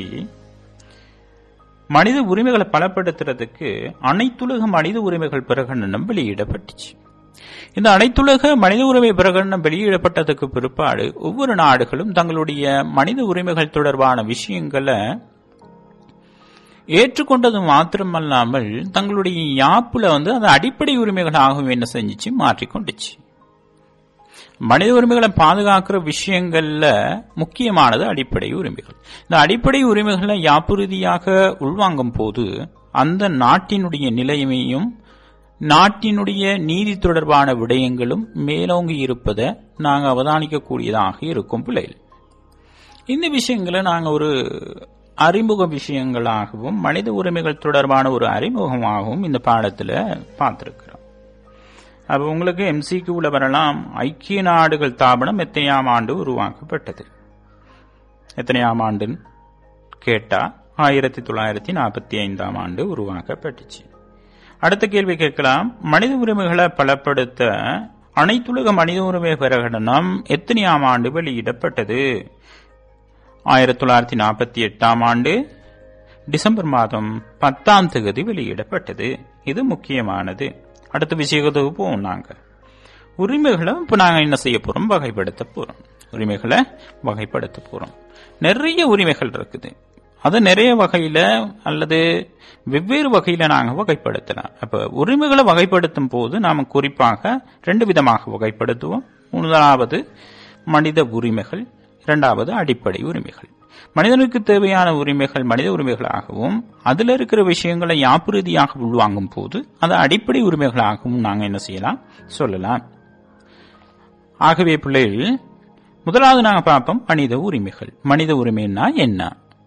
B: மனித உரிமைகளை பலப்படுத்துறதுக்கு அனைத்துலக மனித உரிமைகள் பிரகடனம் வெளியிடப்பட்டுச்சு இந்த அனைத்துலக மனித உரிமை பிரகடனம் வெளியிடப்பட்டதுக்கு பிற்பாடு ஒவ்வொரு நாடுகளும் தங்களுடைய மனித உரிமைகள் தொடர்பான விஷயங்களை ஏற்றுக்கொண்டது மாத்திரமல்லாமல் தங்களுடைய யாப்புல வந்து அந்த அடிப்படை உரிமைகளாகவும் என்ன செஞ்சுச்சு மாற்றிக்கொண்டுச்சு மனித உரிமைகளை பாதுகாக்கிற விஷயங்கள்ல முக்கியமானது அடிப்படை உரிமைகள் இந்த அடிப்படை உரிமைகளை யாப்புறுதியாக உள்வாங்கும் போது அந்த நாட்டினுடைய நிலைமையும் நாட்டினுடைய நீதி தொடர்பான விடயங்களும் மேலோங்கி இருப்பதை நாங்கள் அவதானிக்கக்கூடியதாக இருக்கும் பிள்ளைகள் இந்த விஷயங்களை நாங்கள் ஒரு அறிமுக விஷயங்களாகவும் மனித உரிமைகள் தொடர்பான ஒரு அறிமுகமாகவும் இந்த பாடத்தில் பார்த்துருக்கிறோம் அப்போ உங்களுக்கு எம்சிக்யூவில் வரலாம் ஐக்கிய நாடுகள் தாபனம் எத்தனையாம் ஆண்டு உருவாக்கப்பட்டது எத்தனையாம் ஆண்டுன்னு கேட்டா ஆயிரத்தி தொள்ளாயிரத்தி நாற்பத்தி ஐந்தாம் ஆண்டு உருவாக்கப்பட்டுச்சு அடுத்த கேள்வி கேட்கலாம் மனித உரிமைகளை பலப்படுத்த அனைத்துலக மனித உரிமை பிரகடனம் எத்தனையாம் ஆண்டு வெளியிடப்பட்டது ஆயிரத்தி தொள்ளாயிரத்தி நாற்பத்தி எட்டாம் ஆண்டு டிசம்பர் மாதம் பத்தாம் தேதி வெளியிடப்பட்டது இது முக்கியமானது அடுத்த விஷயத்துக்கு போவோம் நாங்க உரிமைகளை இப்ப நாங்க என்ன செய்ய போறோம் வகைப்படுத்த போறோம் உரிமைகளை வகைப்படுத்த போறோம் நிறைய உரிமைகள் இருக்குது அது நிறைய வகையில அல்லது வெவ்வேறு வகையில நாங்க வகைப்படுத்தலாம் அப்ப உரிமைகளை வகைப்படுத்தும் போது நாம குறிப்பாக ரெண்டு விதமாக வகைப்படுத்துவோம் முதலாவது மனித உரிமைகள் இரண்டாவது அடிப்படை உரிமைகள் மனிதனுக்கு தேவையான உரிமைகள் மனித உரிமைகளாகவும் அதுல இருக்கிற விஷயங்களை யாப்புறுதியாக உள்வாங்கும் போது அது அடிப்படை உரிமைகளாகவும் நாங்க என்ன செய்யலாம் சொல்லலாம் ஆகவே பிள்ளைகள் முதலாவது நாங்க பார்ப்போம் மனித உரிமைகள் மனித உரிமைன்னா என்ன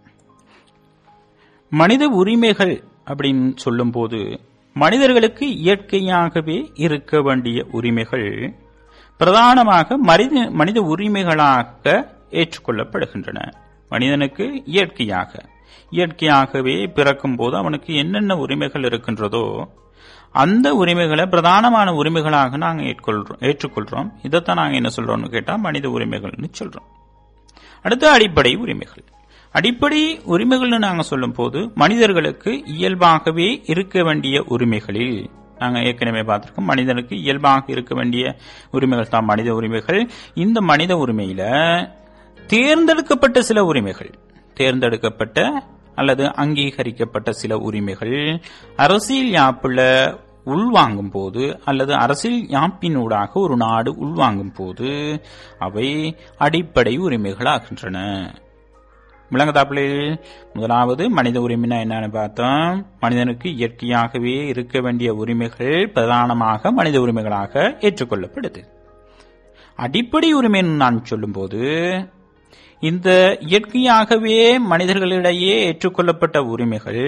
B: மனித உரிமைகள் அப்படின்னு சொல்லும்போது மனிதர்களுக்கு இயற்கையாகவே இருக்க வேண்டிய உரிமைகள் பிரதானமாக மனித மனித உரிமைகளாக ஏற்றுக்கொள்ளப்படுகின்றன மனிதனுக்கு இயற்கையாக இயற்கையாகவே பிறக்கும் போது அவனுக்கு என்னென்ன உரிமைகள் இருக்கின்றதோ அந்த உரிமைகளை பிரதானமான உரிமைகளாக நாங்கள் ஏற்றுக்கொள்றோம் ஏற்றுக்கொள்றோம் இதைத்தான் நாங்கள் என்ன சொல்றோம்னு கேட்டா மனித உரிமைகள்னு சொல்றோம் அடுத்து அடிப்படை உரிமைகள் அடிப்படை உரிமைகள்னு நாங்க சொல்லும் போது மனிதர்களுக்கு இயல்பாகவே இருக்க வேண்டிய உரிமைகளில் நாங்க ஏற்கனவே பார்த்திருக்கோம் மனிதனுக்கு இயல்பாக இருக்க வேண்டிய உரிமைகள் தான் மனித உரிமைகள் இந்த மனித உரிமையில தேர்ந்தெடுக்கப்பட்ட சில உரிமைகள் தேர்ந்தெடுக்கப்பட்ட அல்லது அங்கீகரிக்கப்பட்ட சில உரிமைகள் அரசியல் யாப்புல உள்வாங்கும் போது அல்லது அரசியல் யாப்பினூடாக ஒரு நாடு உள்வாங்கும் போது அவை அடிப்படை உரிமைகளாகின்றன விளங்கதாப்பிலே முதலாவது மனித உரிமைனா என்னன்னு பார்த்தோம் மனிதனுக்கு இயற்கையாகவே இருக்க வேண்டிய உரிமைகள் பிரதானமாக மனித உரிமைகளாக ஏற்றுக்கொள்ளப்படுது அடிப்படை உரிமைன்னு நான் சொல்லும்போது இந்த இயற்கையாகவே மனிதர்களிடையே ஏற்றுக்கொள்ளப்பட்ட உரிமைகள்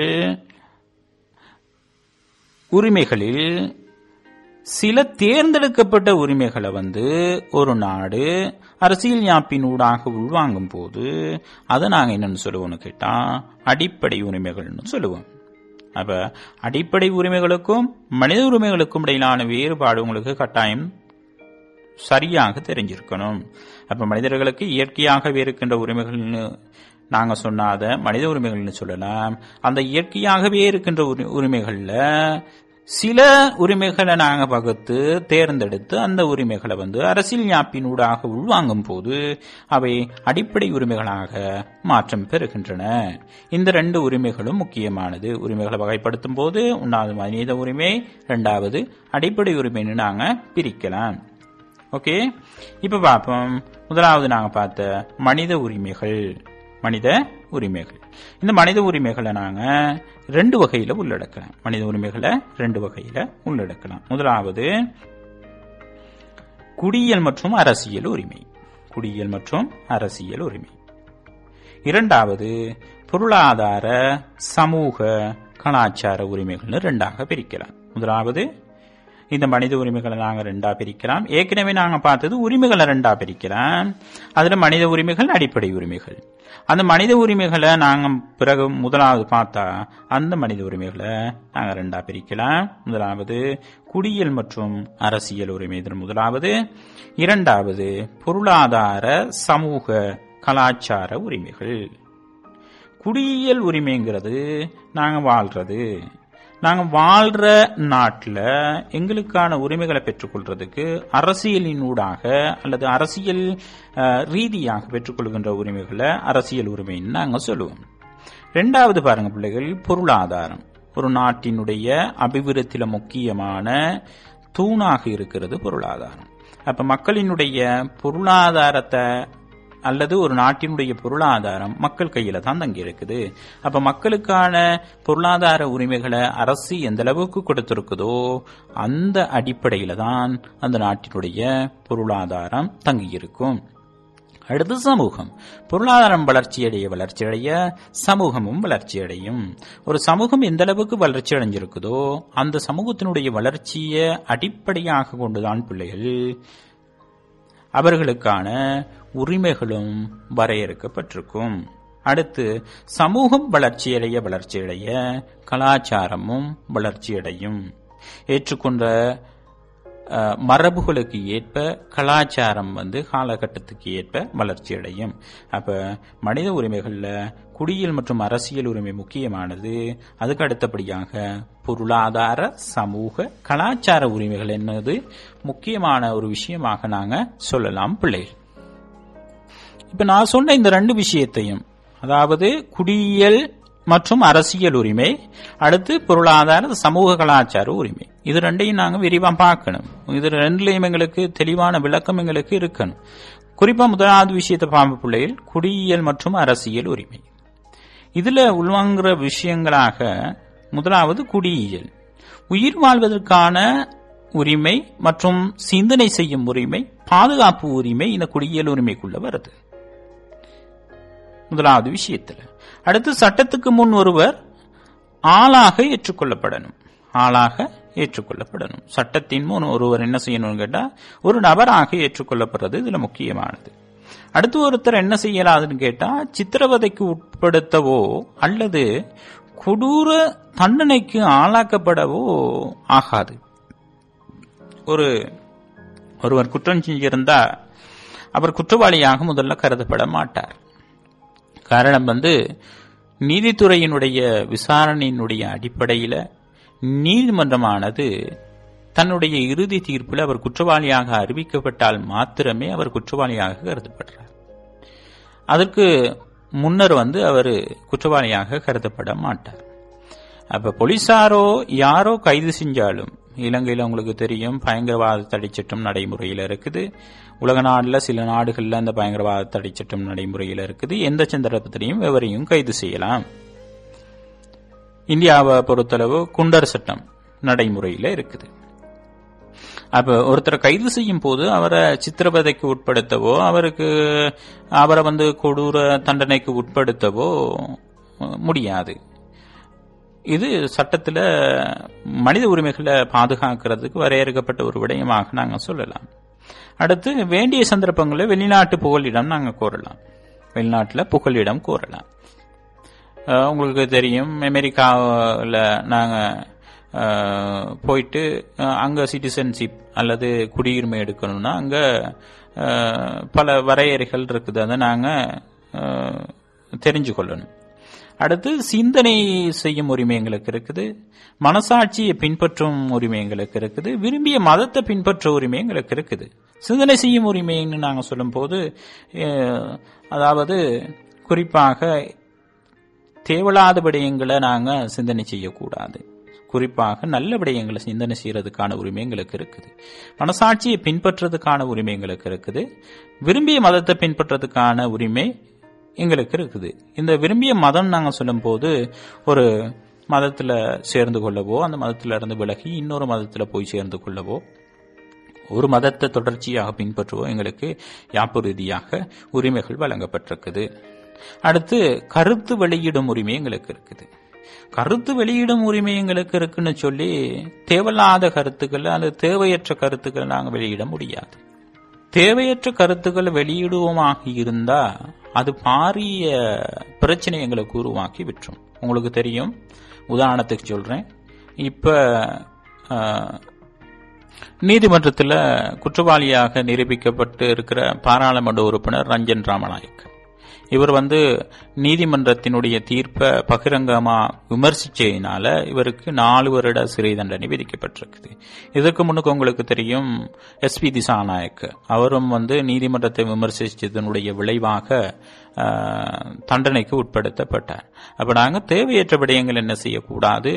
B: உரிமைகளில் சில தேர்ந்தெடுக்கப்பட்ட உரிமைகளை வந்து ஒரு நாடு அரசியல் யாப்பினூடாக உள்வாங்கும் போது அதை நாங்க என்னன்னு சொல்லுவோம்னு கேட்டா அடிப்படை உரிமைகள்னு சொல்லுவோம் அப்ப அடிப்படை உரிமைகளுக்கும் மனித உரிமைகளுக்கும் இடையிலான வேறுபாடு உங்களுக்கு கட்டாயம் சரியாக தெரிஞ்சிருக்கணும் அப்ப மனிதர்களுக்கு இயற்கையாகவே இருக்கின்ற உரிமைகள்னு நாங்க சொன்னாத மனித உரிமைகள்னு சொல்லலாம் அந்த இயற்கையாகவே இருக்கின்ற உரி- உரிமைகள்ல சில உரிமைகளை நாங்க பகுத்து தேர்ந்தெடுத்து அந்த உரிமைகளை வந்து அரசியல் ஞாப்பினூடாக உள்வாங்கும் போது அவை அடிப்படை உரிமைகளாக மாற்றம் பெறுகின்றன இந்த ரெண்டு உரிமைகளும் முக்கியமானது உரிமைகளை வகைப்படுத்தும் போது ஒன்றாவது மனித உரிமை இரண்டாவது அடிப்படை உரிமைன்னு நாங்க பிரிக்கலாம் ஓகே இப்ப பார்ப்போம் முதலாவது நாங்க பார்த்த மனித உரிமைகள் மனித உரிமைகள் இந்த மனித உரிமைகளை நாங்க ரெண்டு வகையில உள்ளடக்கலாம் மனித உரிமைகளை ரெண்டு வகையில உள்ளடக்கலாம் முதலாவது குடியியல் மற்றும் அரசியல் உரிமை குடியியல் மற்றும் அரசியல் உரிமை இரண்டாவது பொருளாதார சமூக கலாச்சார உரிமைகள்னு ரெண்டாக பிரிக்கலாம் முதலாவது இந்த மனித உரிமைகளை நாங்க ரெண்டா பிரிக்கலாம் ஏற்கனவே நாங்க பார்த்தது உரிமைகளை ரெண்டா பிரிக்கலாம் அதுல மனித உரிமைகள் அடிப்படை உரிமைகள் அந்த மனித உரிமைகளை நாங்க பிறகு முதலாவது பார்த்தா அந்த மனித உரிமைகளை நாங்க ரெண்டா பிரிக்கலாம் முதலாவது குடியியல் மற்றும் அரசியல் உரிமை இது முதலாவது இரண்டாவது பொருளாதார சமூக கலாச்சார உரிமைகள் குடியியல் உரிமைங்கிறது நாங்க வாழ்றது நாங்க வாழ்ற நாட்டுல எங்களுக்கான உரிமைகளை பெற்றுக்கொள்றதுக்கு அரசியலினூடாக அல்லது அரசியல் அஹ், ரீதியாக பெற்றுக்கொள்கின்ற உரிமைகளை அரசியல் உரிமைன்னு நாங்க சொல்லுவோம் ரெண்டாவது பாருங்க பிள்ளைகள் பொருளாதாரம் ஒரு நாட்டினுடைய அபிவிருத்தியில முக்கியமான தூணாக இருக்கிறது பொருளாதாரம் அப்ப மக்களினுடைய பொருளாதாரத்தை அல்லது ஒரு நாட்டினுடைய பொருளாதாரம் மக்கள் கையில தான் தங்கி இருக்குது அப்ப மக்களுக்கான பொருளாதார உரிமைகளை அரசு எந்த அளவுக்கு கொடுத்திருக்குதோ அந்த அடிப்படையில தான் அந்த நாட்டினுடைய பொருளாதாரம் தங்கி இருக்கும் அடுத்து சமூகம் பொருளாதாரம் வளர்ச்சியடைய வளர்ச்சியடைய சமூகமும் வளர்ச்சியடையும் ஒரு சமூகம் எந்த அளவுக்கு வளர்ச்சி அடைஞ்சிருக்குதோ அந்த சமூகத்தினுடைய வளர்ச்சியை அடிப்படையாக கொண்டுதான் பிள்ளைகள் அவர்களுக்கான உரிமைகளும் வரையறுக்கப்பட்டிருக்கும் அடுத்து சமூகம் வளர்ச்சியடைய வளர்ச்சியடைய கலாச்சாரமும் வளர்ச்சியடையும் ஏற்றுக்கொண்ட அஹ், மரபுகளுக்கு ஏற்ப கலாச்சாரம் வந்து காலகட்டத்துக்கு ஏற்ப வளர்ச்சியடையும் அப்ப மனித உரிமைகள்ல குடியியல் மற்றும் அரசியல் உரிமை முக்கியமானது அதுக்கு அடுத்தபடியாக பொருளாதார சமூக கலாச்சார உரிமைகள் என்னது முக்கியமான ஒரு விஷயமாக நாங்க சொல்லலாம் பிள்ளைகள் இப்ப நான் சொன்ன இந்த ரெண்டு விஷயத்தையும் அதாவது குடியியல் மற்றும் அரசியல் உரிமை அடுத்து பொருளாதார சமூக கலாச்சார உரிமை இது ரெண்டையும் நாங்க விரிவா பார்க்கணும் இது ரெண்டுலயும் எங்களுக்கு தெளிவான விளக்கம் எங்களுக்கு இருக்கணும் குறிப்பா முதலாவது விஷயத்தை பாம்பு பிள்ளைகள் குடியியல் மற்றும் அரசியல் உரிமை இதுல உள்வாங்குற விஷயங்களாக முதலாவது குடியியல் உயிர் வாழ்வதற்கான உரிமை மற்றும் சிந்தனை செய்யும் உரிமை பாதுகாப்பு உரிமை இந்த குடியியல் உரிமைக்குள்ள வருது முதலாவது விஷயத்துல அடுத்து சட்டத்துக்கு முன் ஒருவர் ஆளாக ஏற்றுக்கொள்ளப்படணும் ஆளாக ஏற்றுக்கொள்ளப்படணும் சட்டத்தின் முன் ஒருவர் என்ன செய்யணும்னு கேட்டா ஒரு நபராக ஏற்றுக்கொள்ளப்படுறது இதுல முக்கியமானது அடுத்து ஒருத்தர் என்ன செய்யலாதுன்னு கேட்டா சித்திரவதைக்கு உட்படுத்தவோ அல்லது கொடூர தண்டனைக்கு ஆளாக்கப்படவோ ஆகாது ஒரு ஒருவர் குற்றம் செஞ்சிருந்தா அவர் குற்றவாளியாக முதல்ல கருதப்பட மாட்டார் காரணம் வந்து நீதித்துறையினுடைய விசாரணையினுடைய அடிப்படையில நீதிமன்றமானது தன்னுடைய இறுதி தீர்ப்பில் அவர் குற்றவாளியாக அறிவிக்கப்பட்டால் மாத்திரமே அவர் குற்றவாளியாக கருதப்படுறார் அதற்கு முன்னர் வந்து அவர் குற்றவாளியாக கருதப்பட மாட்டார் அப்ப போலீசாரோ யாரோ கைது செஞ்சாலும் இலங்கையில உங்களுக்கு தெரியும் பயங்கரவாத தடைச்சட்டம் நடைமுறையில் இருக்குது உலக நாடுல சில நாடுகள்ல அந்த பயங்கரவாத தடைச்சட்டம் நடைமுறையில் இருக்குது எந்த சந்தர்ப்பத்திலையும் எவரையும் கைது செய்யலாம் இந்தியாவை பொறுத்தளவு குண்டர் சட்டம் நடைமுறையில் இருக்குது அப்ப ஒருத்தரை கைது செய்யும் போது அவரை சித்திரவதைக்கு உட்படுத்தவோ அவருக்கு அவரை வந்து கொடூர தண்டனைக்கு உட்படுத்தவோ முடியாது இது சட்டத்துல மனித உரிமைகளை பாதுகாக்கிறதுக்கு வரையறுக்கப்பட்ட ஒரு விடயமாக நாங்க சொல்லலாம் அடுத்து வேண்டிய சந்தர்ப்பங்களில் வெளிநாட்டு புகலிடம் நாங்க கோரலாம் வெளிநாட்டுல புகலிடம் கோரலாம் அஹ் உங்களுக்கு தெரியும் அமெரிக்காவில் நாங்க அஹ், போயிட்டு அஹ், அங்க சிட்டிசன்ஷிப் அல்லது குடியுரிமை எடுக்கணும்னா அங்க அஹ், பல வரையறைகள் இருக்குது அதை நாங்க அஹ், தெரிஞ்சு கொள்ளணும் அடுத்து சிந்தனை செய்யும் உரிமை எங்களுக்கு இருக்குது மனசாட்சியை பின்பற்றும் உரிமை எங்களுக்கு இருக்குது விரும்பிய மதத்தை பின்பற்ற உரிமை எங்களுக்கு இருக்குது சிந்தனை செய்யும் உரிமைன்னு நாங்கள் சொல்லும்போது அஹ், அதாவது குறிப்பாக தேவையில்லாத விடயங்களை நாங்கள் சிந்தனை செய்யக்கூடாது குறிப்பாக நல்ல விடயங்களை சிந்தனை செய்யறதுக்கான உரிமை எங்களுக்கு இருக்குது மனசாட்சியை பின்பற்றுறதுக்கான உரிமை எங்களுக்கு இருக்குது விரும்பிய மதத்தை பின்பற்றுறதுக்கான உரிமை எங்களுக்கு இருக்குது இந்த விரும்பிய மதம் நாங்கள் சொல்லும்போது ஒரு மதத்தில் சேர்ந்து கொள்ளவோ அந்த மதத்துல இருந்து விலகி இன்னொரு மதத்தில் போய் சேர்ந்து கொள்ளவோ ஒரு மதத்தை தொடர்ச்சியாக பின்பற்றுவோம் எங்களுக்கு யாப்பு ரீதியாக உரிமைகள் வழங்கப்பட்டிருக்குது அடுத்து கருத்து வெளியிடும் உரிமை எங்களுக்கு இருக்குது கருத்து வெளியிடும் உரிமை எங்களுக்கு இருக்குன்னு சொல்லி தேவையில்லாத கருத்துக்கள் அல்லது தேவையற்ற கருத்துக்களை நாங்கள் வெளியிட முடியாது தேவையற்ற கருத்துக்கள் வெளியிடுவோமாக இருந்தா அது பாரிய பிரச்சனை எங்களுக்கு உருவாக்கி விட்டுரும் உங்களுக்கு தெரியும் உதாரணத்துக்கு சொல்றேன் இப்ப ஆஹ், நீதிமன்றத்தில் குற்றவாளியாக நிரூபிக்கப்பட்டு இருக்கிற பாராளுமன்ற உறுப்பினர் ரஞ்சன் ராமநாயக் இவர் வந்து நீதிமன்றத்தினுடைய தீர்ப்பை பகிரங்கமா விமர்சிச்சதுனால இவருக்கு நாலு வருட சிறை தண்டனை விதிக்கப்பட்டிருக்குது இதற்கு முன்னுக்கு உங்களுக்கு தெரியும் எஸ்பி திசாநாயக் அவரும் வந்து நீதிமன்றத்தை விமர்சித்ததனுடைய விளைவாக ஆஹ், தண்டனைக்கு உட்படுத்தப்பட்டார் அப்ப நாங்க தேவையற்ற விடயங்கள் என்ன செய்யக்கூடாது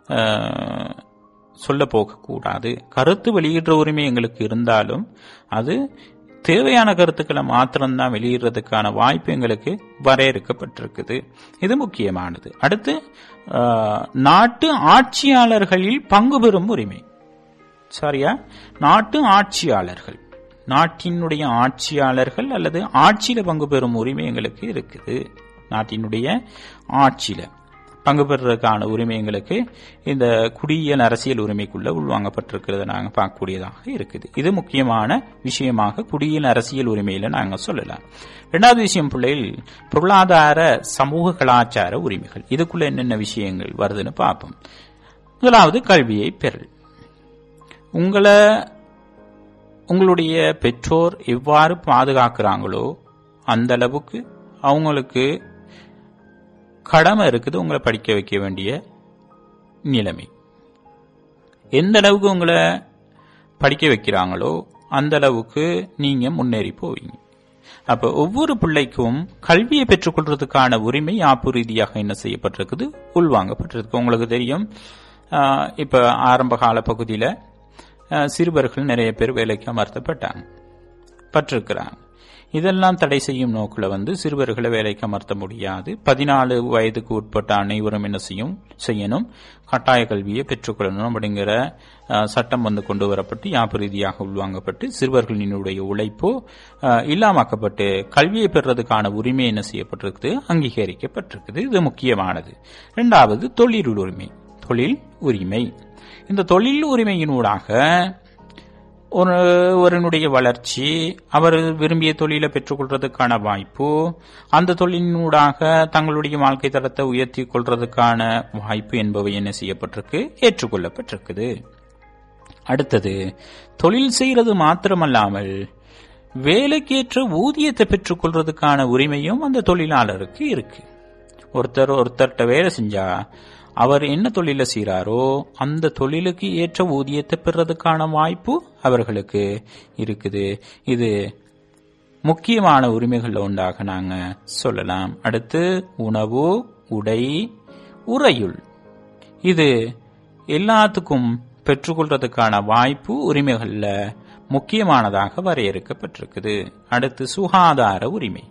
B: ஆஹ், சொல்ல போகக்கூடாது கருத்து வெளியிடுற உரிமை எங்களுக்கு இருந்தாலும் அது தேவையான கருத்துக்களை மாத்திரம்தான் வெளியிடுறதுக்கான வாய்ப்பு எங்களுக்கு வரையறுக்கப்பட்டிருக்குது இது முக்கியமானது அடுத்து ஆஹ், நாட்டு ஆட்சியாளர்களில் பங்கு பெறும் உரிமை சரியா நாட்டு ஆட்சியாளர்கள் நாட்டினுடைய ஆட்சியாளர்கள் அல்லது ஆட்சியில பங்கு பெறும் உரிமை எங்களுக்கு இருக்குது நாட்டினுடைய ஆட்சியில பங்கு பெறுறதுக்கான உரிமை எங்களுக்கு இந்த குடியியல் அரசியல் உரிமைக்குள்ள உள்வாங்கப்பட்டிருக்கிறத நாங்கள் பார்க்கக்கூடியதாக இருக்குது இது முக்கியமான விஷயமாக குடியியல் அரசியல் உரிமையில நாங்க சொல்லலாம் இரண்டாவது விஷயம் பிள்ளைகள் பொருளாதார சமூக கலாச்சார உரிமைகள் இதுக்குள்ள என்னென்ன விஷயங்கள் வருதுன்னு பார்ப்போம் முதலாவது கல்வியை பெறல் உங்களை உங்களுடைய பெற்றோர் எவ்வாறு பாதுகாக்கிறாங்களோ அந்த அளவுக்கு அவங்களுக்கு கடமை இருக்குது உங்களை படிக்க வைக்க வேண்டிய நிலைமை எந்த அளவுக்கு உங்களை படிக்க வைக்கிறாங்களோ அந்த அளவுக்கு நீங்க முன்னேறி போவீங்க அப்ப ஒவ்வொரு பிள்ளைக்கும் கல்வியை பெற்றுக்கொள்றதுக்கான உரிமை யாப்பு ரீதியாக என்ன செய்யப்பட்டிருக்குது உள்வாங்கப்பட்டிருக்கு உங்களுக்கு தெரியும் ஆஹ், இப்ப ஆரம்ப கால பகுதியில ஆஹ், சிறுவர்கள் நிறைய பேர் வேலைக்கு அமர்த்தப்பட்டாங்க பட்டிருக்கிறாங்க இதெல்லாம் தடை செய்யும் நோக்கில் வந்து சிறுவர்களை வேலைக்கு அமர்த்த முடியாது பதினாலு வயதுக்கு உட்பட்ட அனைவரும் என்ன செய்யும் செய்யணும் கட்டாய கல்வியை பெற்றுக்கொள்ளணும் அப்படிங்கிற அஹ், சட்டம் வந்து கொண்டு வரப்பட்டு யாப்பு ரீதியாக உள்வாங்கப்பட்டு சிறுவர்களினுடைய உழைப்போ அஹ், இல்லாமக்கப்பட்டு கல்வியை பெறுறதுக்கான உரிமை என்ன செய்யப்பட்டிருக்குது அங்கீகரிக்கப்பட்டிருக்குது இது முக்கியமானது இரண்டாவது தொழில் உரிமை தொழில் உரிமை இந்த தொழில் உரிமையினூடாக ஒரு ஒருவனுடைய வளர்ச்சி அவர் விரும்பிய தொழிலை பெற்றுக்கொள்றதுக்கான வாய்ப்பு அந்த தொழிலினூடாக தங்களுடைய வாழ்க்கை தரத்தை உயர்த்தி கொள்றதுக்கான வாய்ப்பு என்பவை என்ன செய்யப்பட்டிருக்கு ஏற்றுக்கொள்ளப்பட்டிருக்குது அடுத்தது தொழில் செய்யறது மாத்திரமல்லாமல் வேலைக்கேற்ற ஊதியத்தை பெற்றுக்கொள்றதுக்கான உரிமையும் அந்த தொழிலாளருக்கு இருக்கு ஒருத்தர் ஒருத்தர்கிட்ட வேலை செஞ்சா அவர் என்ன தொழில செய்றாரோ அந்த தொழிலுக்கு ஏற்ற ஊதியத்தை பெறதுக்கான வாய்ப்பு அவர்களுக்கு இருக்குது இது முக்கியமான உரிமைகள்ல ஒன்றாக நாங்க சொல்லலாம் அடுத்து உணவு உடை உறையுள் இது எல்லாத்துக்கும் பெற்றுக்கொள்றதுக்கான வாய்ப்பு உரிமைகள்ல முக்கியமானதாக வரையறுக்கப்பட்டிருக்குது அடுத்து சுகாதார உரிமை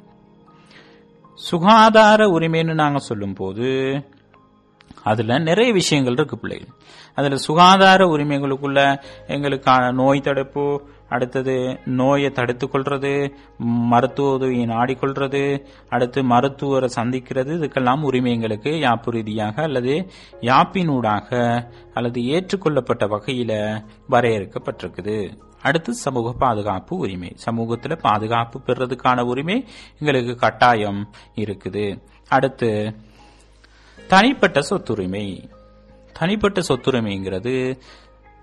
B: சுகாதார உரிமைன்னு நாங்க சொல்லும்போது அதுல நிறைய விஷயங்கள் இருக்கு பிள்ளைகள் அதுல சுகாதார உரிமைகளுக்குள்ள எங்களுக்கான நோய் தடுப்பு அடுத்தது நோயை தடுத்துக் கொள்றது மருத்துவ உதவியை நாடிக்கொள்றது அடுத்து மருத்துவரை சந்திக்கிறது இதுக்கெல்லாம் உரிமை எங்களுக்கு யாப்பு ரீதியாக அல்லது யாப்பினூடாக அல்லது ஏற்றுக்கொள்ளப்பட்ட வகையில வரையறுக்கப்பட்டிருக்குது அடுத்து சமூக பாதுகாப்பு உரிமை சமூகத்துல பாதுகாப்பு பெறதுக்கான உரிமை எங்களுக்கு கட்டாயம் இருக்குது அடுத்து தனிப்பட்ட சொத்துரிமை தனிப்பட்ட சொத்துரிமைங்கிறது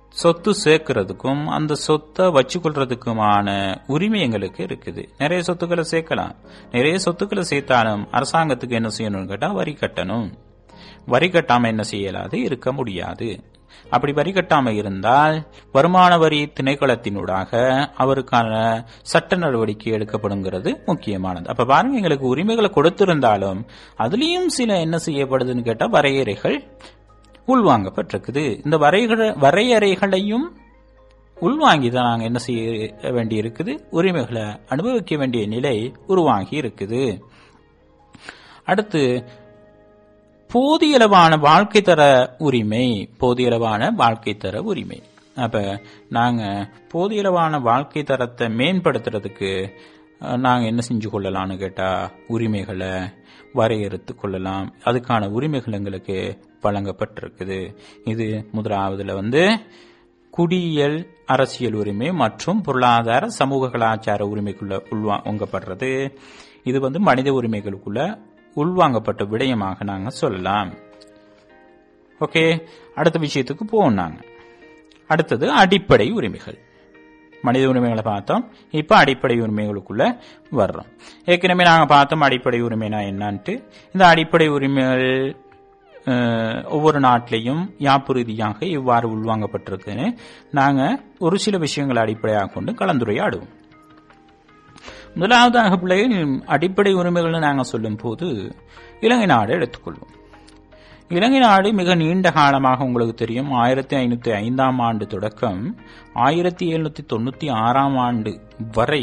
B: சொத்து சேர்க்கறதுக்கும் அந்த சொத்தை வச்சுக்கொள்றதுக்குமான உரிமை எங்களுக்கு இருக்குது நிறைய சொத்துக்களை சேர்க்கலாம் நிறைய சொத்துக்களை சேர்த்தாலும் அரசாங்கத்துக்கு என்ன செய்யணும்னு கேட்டா வரி கட்டணும் வரி கட்டாம என்ன செய்யலாது இருக்க முடியாது அப்படி வரி கட்டாம இருந்தால் வருமான வரி திணைக்களத்தினூடாக அவருக்கான சட்ட நடவடிக்கை எடுக்கப்படுங்கிறது முக்கியமானது அப்ப பாருங்க எங்களுக்கு உரிமைகளை கொடுத்திருந்தாலும் அதுலயும் சில என்ன செய்யப்படுதுன்னு கேட்டா வரையறைகள் உள்வாங்கப்பட்டிருக்குது இந்த வரைகட வரையறைகளையும் உள்வாங்கி தான் நாங்கள் என்ன செய்ய வேண்டி இருக்குது உரிமைகளை அனுபவிக்க வேண்டிய நிலை உருவாகி இருக்குது அடுத்து போதியளவான வாழ்க்கை தர உரிமை போதியளவான வாழ்க்கை தர உரிமை அப்ப நாங்க போதியளவான வாழ்க்கை தரத்தை மேம்படுத்துறதுக்கு அஹ், நாங்க என்ன செஞ்சு கொள்ளலாம்னு கேட்டா உரிமைகளை வரையறுத்து கொள்ளலாம் அதுக்கான உரிமைகள் எங்களுக்கு வழங்கப்பட்டிருக்குது இது முதலாவதுல வந்து குடியியல் அரசியல் உரிமை மற்றும் பொருளாதார சமூக கலாச்சார உரிமைக்குள்ள உள்வாங்கப்படுறது இது வந்து மனித உரிமைகளுக்குள்ள உள்வாங்கப்பட்ட விடயமாக நாங்க சொல்லலாம் ஓகே அடுத்த விஷயத்துக்கு போவோம் நாங்க அடுத்தது அடிப்படை உரிமைகள் மனித உரிமைகளை பார்த்தோம் இப்ப அடிப்படை உரிமைகளுக்குள்ள வர்றோம் ஏற்கனவே நாங்க பார்த்தோம் அடிப்படை உரிமைனா என்னன்ட்டு இந்த அடிப்படை உரிமைகள் அஹ், ஒவ்வொரு நாட்டிலையும் யாப்பு ரீதியாக இவ்வாறு உள்வாங்கப்பட்டிருக்குன்னு நாங்க ஒரு சில விஷயங்களை அடிப்படையாக கொண்டு கலந்துரையாடுவோம் முதலாவதாக பிள்ளைகள் அடிப்படை உரிமைகள்னு நாங்கள் சொல்லும் போது இலங்கை நாடு எடுத்துக்கொள்வோம் இலங்கை நாடு மிக நீண்ட காலமாக உங்களுக்கு தெரியும் ஆயிரத்தி ஐநூத்தி ஐந்தாம் ஆண்டு தொடக்கம் ஆயிரத்தி எழுநூத்தி தொண்ணூத்தி ஆறாம் ஆண்டு வரை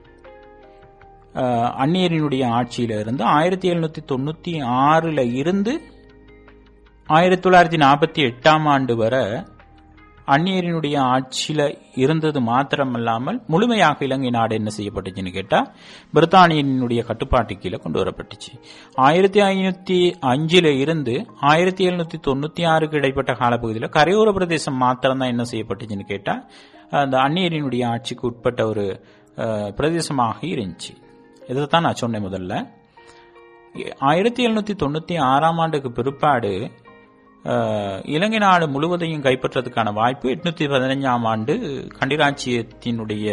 B: அஹ், அந்நியரினுடைய ஆட்சியில இருந்து ஆயிரத்தி எழுநூத்தி தொண்ணூத்தி ஆறுல இருந்து ஆயிரத்தி தொள்ளாயிரத்தி நாற்பத்தி எட்டாம் ஆண்டு வரை அந்நியரினுடைய ஆட்சியில இருந்தது மாத்திரமல்லாமல் முழுமையாக இலங்கை நாடு என்ன செய்யப்பட்டுச்சுன்னு கேட்டா பிரித்தானியனுடைய கட்டுப்பாட்டு கீழே கொண்டு வரப்பட்டுச்சு ஆயிரத்தி ஐநூத்தி அஞ்சுல இருந்து ஆயிரத்தி எழுநூத்தி தொண்ணூத்தி ஆறுக்கு இடைப்பட்ட காலப்பகுதியில் கரையோர பிரதேசம் மாத்திரம் தான் என்ன செய்யப்பட்டுச்சுன்னு கேட்டா அந்த அந்நியரினுடைய ஆட்சிக்கு உட்பட்ட ஒரு அஹ், பிரதேசமாக இருந்துச்சு இதைத்தான் நான் சொன்னேன் முதல்ல ஆயிரத்தி எழுநூத்தி தொண்ணூத்தி ஆறாம் ஆண்டுக்கு பிற்பாடு அஹ், இலங்கை நாடு முழுவதையும் கைப்பற்றதுக்கான வாய்ப்பு எட்நூத்தி பதினஞ்சாம் ஆண்டு கண்டிராட்சியத்தினுடைய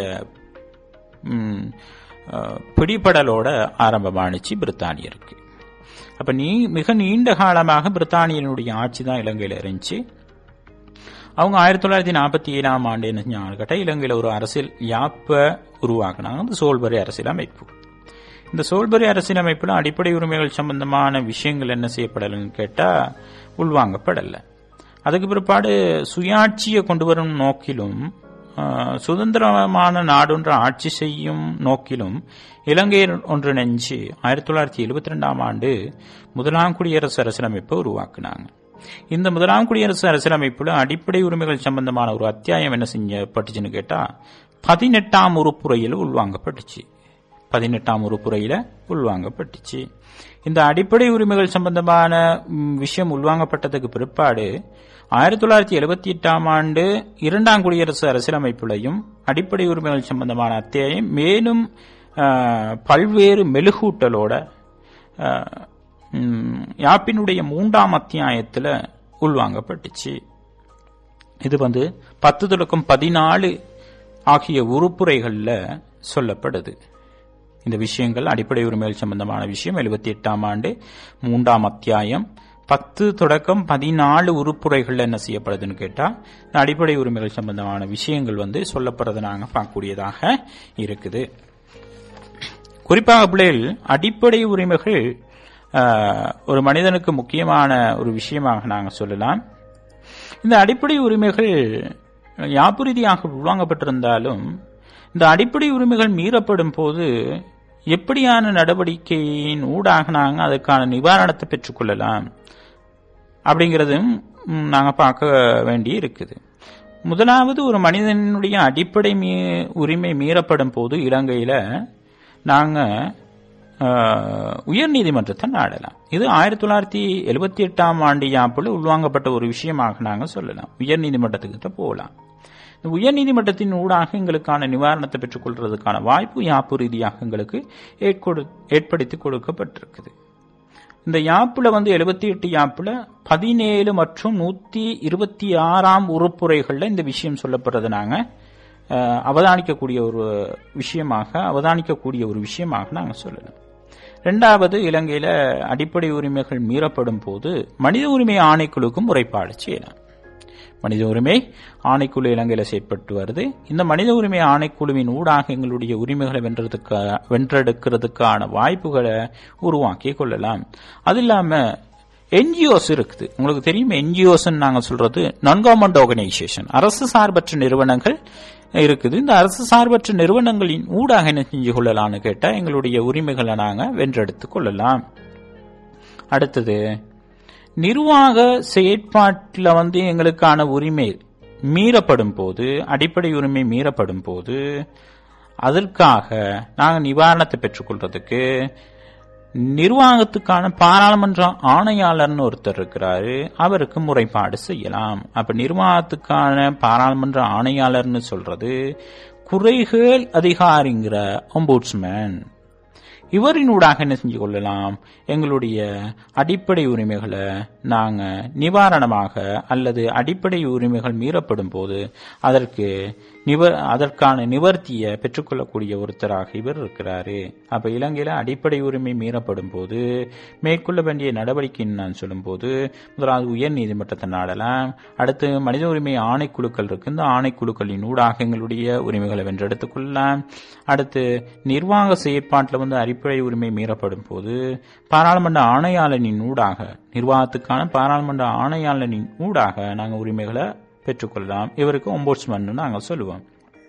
B: ம், அஹ், பிடிபடலோட ஆரம்பமானுச்சு பிரித்தானியருக்கு அப்ப நீ மிக நீண்ட காலமாக பிரித்தானியனுடைய ஆட்சி தான் இலங்கையில இருந்துச்சு அவங்க ஆயிரத்தி தொள்ளாயிரத்தி நாற்பத்தி ஏழாம் ஆண்டு என்ன செஞ்சாங்கன்னு கேட்டா இலங்கையில ஒரு அரசியல் யாப்ப உருவாக்குனாங்க அந்த சோல்பரி அரசியல் அமைப்பு இந்த சோல்பரி அரசியலமைப்புல அடிப்படை உரிமைகள் சம்பந்தமான விஷயங்கள் என்ன செய்யப்படலைன்னு கேட்டா உள்வாங்கப்படல அதுக்கு பிற்பாடு சுயாட்சியை கொண்டு வரும் நோக்கிலும் ஆஹ், சுதந்திரமான நாடொன்று ஆட்சி செய்யும் நோக்கிலும் இலங்கை ஒன்றிணைஞ்சு ஆயிரத்தி தொள்ளாயிரத்தி எழுபத்தி ரெண்டாம் ஆண்டு முதலாம் குடியரசு அரசியலமைப்பை உருவாக்குனாங்க இந்த முதலாம் குடியரசு அரசியலமைப்புல அடிப்படை உரிமைகள் சம்பந்தமான ஒரு அத்தியாயம் என்ன செஞ்சப்பட்டுச்சுன்னு கேட்டா பதினெட்டாம் உறுப்புறையில் உள்வாங்கப்பட்டுச்சு பதினெட்டாம் உறுப்புறையில உள்வாங்கப்பட்டுச்சு இந்த அடிப்படை உரிமைகள் சம்பந்தமான ம், விஷயம் உள்வாங்கப்பட்டதுக்கு பிற்பாடு ஆயிரத்தி தொள்ளாயிரத்தி எழுபத்தி எட்டாம் ஆண்டு இரண்டாம் குடியரசு அரசியலமைப்புலையும் அடிப்படை உரிமைகள் சம்பந்தமான அத்தியாயம் மேலும் ஆ, பல்வேறு மெழுகூட்டலோட ஆ, ம், யாப்பினுடைய மூன்றாம் அத்தியாயத்துல உள்வாங்கப்பட்டுச்சு இது வந்து பத்து தொடக்கம் பதினாலு ஆகிய உறுப்புரைகள்ல சொல்லப்படுது இந்த விஷயங்கள் அடிப்படை உரிமைகள் சம்பந்தமான விஷயம் எழுபத்தி எட்டாம் ஆண்டு மூன்றாம் அத்தியாயம் பத்து தொடக்கம் பதினாலு உறுப்புரைகள்ல என்ன செய்யப்படுதுன்னு கேட்டா இந்த அடிப்படை உரிமைகள் சம்பந்தமான விஷயங்கள் வந்து சொல்லப்படுறதை நாங்க பார்க்கக்கூடியதாக இருக்குது குறிப்பாக பிள்ளைகள் அடிப்படை உரிமைகள் ஆஹ், ஒரு மனிதனுக்கு முக்கியமான ஒரு விஷயமாக நாங்கள் சொல்லலாம் இந்த அடிப்படை உரிமைகள் யாப்பு ரீதியாக உள்வாங்கப்பட்டிருந்தாலும் இந்த அடிப்படை உரிமைகள் மீறப்படும் போது எப்படியான நடவடிக்கையின் ஊடாக நாங்கள் அதற்கான நிவாரணத்தை பெற்றுக்கொள்ளலாம் அப்படிங்கிறதும் ம், நாங்க பார்க்க வேண்டி இருக்குது முதலாவது ஒரு மனிதனுடைய அடிப்படை மீ உரிமை மீறப்படும் போது இலங்கையில நாங்க ஆஹ், உயர்நீதிமன்றத்தை நாடலாம் இது ஆயிரத்தி தொள்ளாயிரத்தி எழுபத்தி எட்டாம் ஆண்டு யாப்புல உள்வாங்கப்பட்ட ஒரு விஷயமாக நாங்க சொல்லலாம் உயர்நீதிமன்றத்துக்கிட்ட போகலாம் இந்த உயர்நீதிமன்றத்தின் ஊடாக எங்களுக்கான நிவாரணத்தை பெற்றுக்கொள்றதுக்கான வாய்ப்பு யாப்பு ரீதியாக எங்களுக்கு ஏற்கொடு- ஏற்படுத்தி கொடுக்கப்பட்டிருக்குது இந்த யாப்புல வந்து எழுபத்தி எட்டு யாப்புல பதினேழு மற்றும் நூத்தி இருபத்தி ஆறாம் உறுப்புரைகள்ல இந்த விஷயம் சொல்லப்படுறது நாங்க அஹ், அவதானிக்கக்கூடிய ஒரு விஷயமாக அவதானிக்கக்கூடிய ஒரு விஷயமாக நாங்க சொல்லலாம் ரெண்டாவது இலங்கையில அடிப்படை உரிமைகள் மீறப்படும் போது மனித உரிமை ஆணைக்குழுக்கும் முறைப்பாடு செய்யலாம் மனித உரிமை ஆணைக்குழு இலங்கையில செயற்பட்டு வருது இந்த மனித உரிமை ஆணைக்குழுவின் ஊடாக எங்களுடைய உரிமைகளை வென்றதுக்கு வென்றெடுக்கிறதுக்கான வாய்ப்புகளை உருவாக்கி கொள்ளலாம் அது இல்லாம என்ஜிஓஸ் இருக்குது உங்களுக்கு தெரியும் என்ஜிஓஸ் நாங்க சொல்றது நான் கவர்மெண்ட் ஆர்கனைசேஷன் அரசு சார்பற்ற நிறுவனங்கள் இருக்குது இந்த அரசு சார்பற்ற நிறுவனங்களின் ஊடாக என்ன செஞ்சு கொள்ளலாம்னு கேட்டா எங்களுடைய உரிமைகளை நாங்க வென்றெடுத்துக் கொள்ளலாம் அடுத்தது நிர்வாக செயற்பாட்டில் வந்து எங்களுக்கான உரிமை மீறப்படும் போது அடிப்படை உரிமை மீறப்படும் போது அதற்காக நாங்கள் நிவாரணத்தை பெற்றுக்கொள்றதுக்கு நிர்வாகத்துக்கான பாராளுமன்ற ஆணையாளர்னு ஒருத்தர் இருக்கிறாரு அவருக்கு முறைப்பாடு செய்யலாம் அப்ப நிர்வாகத்துக்கான பாராளுமன்ற ஆணையாளர்னு சொல்றது குறைகள் அதிகாரிங்கிற ஒம்பூட்ஸ்மேன் இவரினூடாக என்ன செஞ்சு கொள்ளலாம் எங்களுடைய அடிப்படை உரிமைகளை நாங்க நிவாரணமாக அல்லது அடிப்படை உரிமைகள் மீறப்படும் போது அதற்கு நிவ அதற்கான நிவர்த்தியை பெற்றுக்கொள்ளக்கூடிய ஒருத்தராக இவர் இருக்கிறாரு அப்ப இலங்கையில அடிப்படை உரிமை மீறப்படும் போது மேற்கொள்ள வேண்டிய நடவடிக்கைன்னு நான் சொல்லும்போது முதலாவது உயர் நீதிமன்றத்தை நாடலாம் அடுத்து மனித உரிமை ஆணைக்குழுக்கள் இருக்கு இந்த ஆணைக்குழுக்களின் ஊடாக எங்களுடைய உரிமைகளை வென்றெடுத்துக் கொள்ளலாம் அடுத்து நிர்வாக செயற்பாட்டில் வந்து அடிப்படை உரிமை மீறப்படும் போது பாராளுமன்ற ஆணையாளனின் ஊடாக நிர்வாகத்துக்கான பாராளுமன்ற ஆணையாளனின் ஊடாக நாங்கள் உரிமைகளை பெற்றுக்கொள்ளலாம் இவருக்கு ஒம்போட்ஸ்மன் நாங்கள் சொல்லுவோம்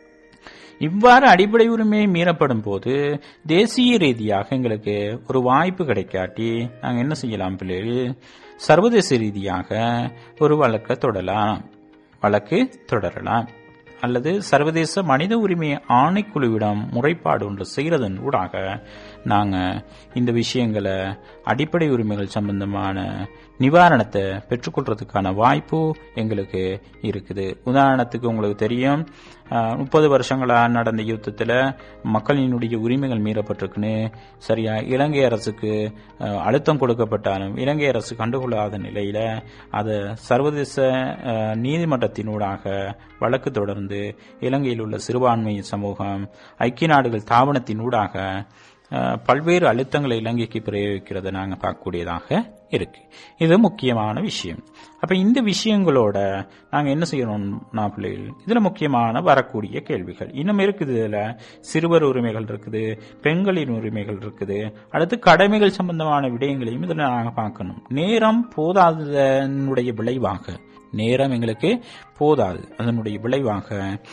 B: இவ்வாறு அடிப்படை உரிமை மீறப்படும் போது தேசிய ரீதியாக எங்களுக்கு ஒரு வாய்ப்பு கிடைக்காட்டி நாங்கள் என்ன செய்யலாம் பிள்ளைகள் சர்வதேச ரீதியாக ஒரு வழக்கை தொடரலாம் வழக்கு தொடரலாம் அல்லது சர்வதேச மனித உரிமை ஆணைக்குழுவிடம் முறைப்பாடு ஒன்று செய்யறதன் ஊடாக நாங்க இந்த விஷயங்களை அடிப்படை உரிமைகள் சம்பந்தமான நிவாரணத்தை பெற்றுக்கொள்றதுக்கான வாய்ப்பு எங்களுக்கு இருக்குது உதாரணத்துக்கு உங்களுக்கு தெரியும் முப்பது வருஷங்களா நடந்த யுத்தத்தில் மக்களினுடைய உரிமைகள் மீறப்பட்டிருக்குன்னு சரியா இலங்கை அரசுக்கு அஹ், அழுத்தம் கொடுக்கப்பட்டாலும் இலங்கை அரசு கண்டுகொள்ளாத நிலையில அதை சர்வதேச அஹ், நீதிமன்றத்தினூடாக வழக்கு தொடர்ந்து இலங்கையில் உள்ள சிறுபான்மை சமூகம் ஐக்கிய நாடுகள் தாபனத்தினூடாக அஹ், பல்வேறு அழுத்தங்களை இலங்கைக்கு பிரயோகிக்கிறத நாங்க பார்க்கக்கூடியதாக இருக்கு இது முக்கியமான விஷயம் அப்ப இந்த விஷயங்களோட நாங்க என்ன செய்யணும்னா பிள்ளைகள் இதுல முக்கியமான வரக்கூடிய கேள்விகள் இன்னும் இருக்குது இதுல சிறுவர் உரிமைகள் இருக்குது பெண்களின் உரிமைகள் இருக்குது அடுத்து கடமைகள் சம்பந்தமான விடயங்களையும் இதுல நாங்க பார்க்கணும் நேரம் போதாததனுடைய விளைவாக நேரம் எங்களுக்கு போதாது அதனுடைய விளைவாக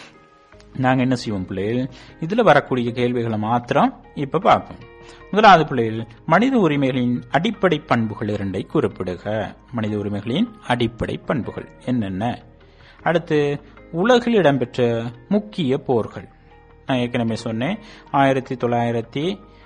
B: நாங்க என்ன செய்வோம் பிள்ளைகள் இதுல வரக்கூடிய கேள்விகளை மாத்திரம் இப்ப பார்ப்போம் முதலாவது பிள்ளைகள் மனித உரிமைகளின் அடிப்படை பண்புகள் இரண்டை குறிப்பிடுக மனித உரிமைகளின் அடிப்படை பண்புகள் என்னென்ன அடுத்து உலகில் இடம்பெற்ற முக்கிய போர்கள் நான் ஏற்கனவே சொன்னேன் ஆயிரத்தி தொள்ளாயிரத்தி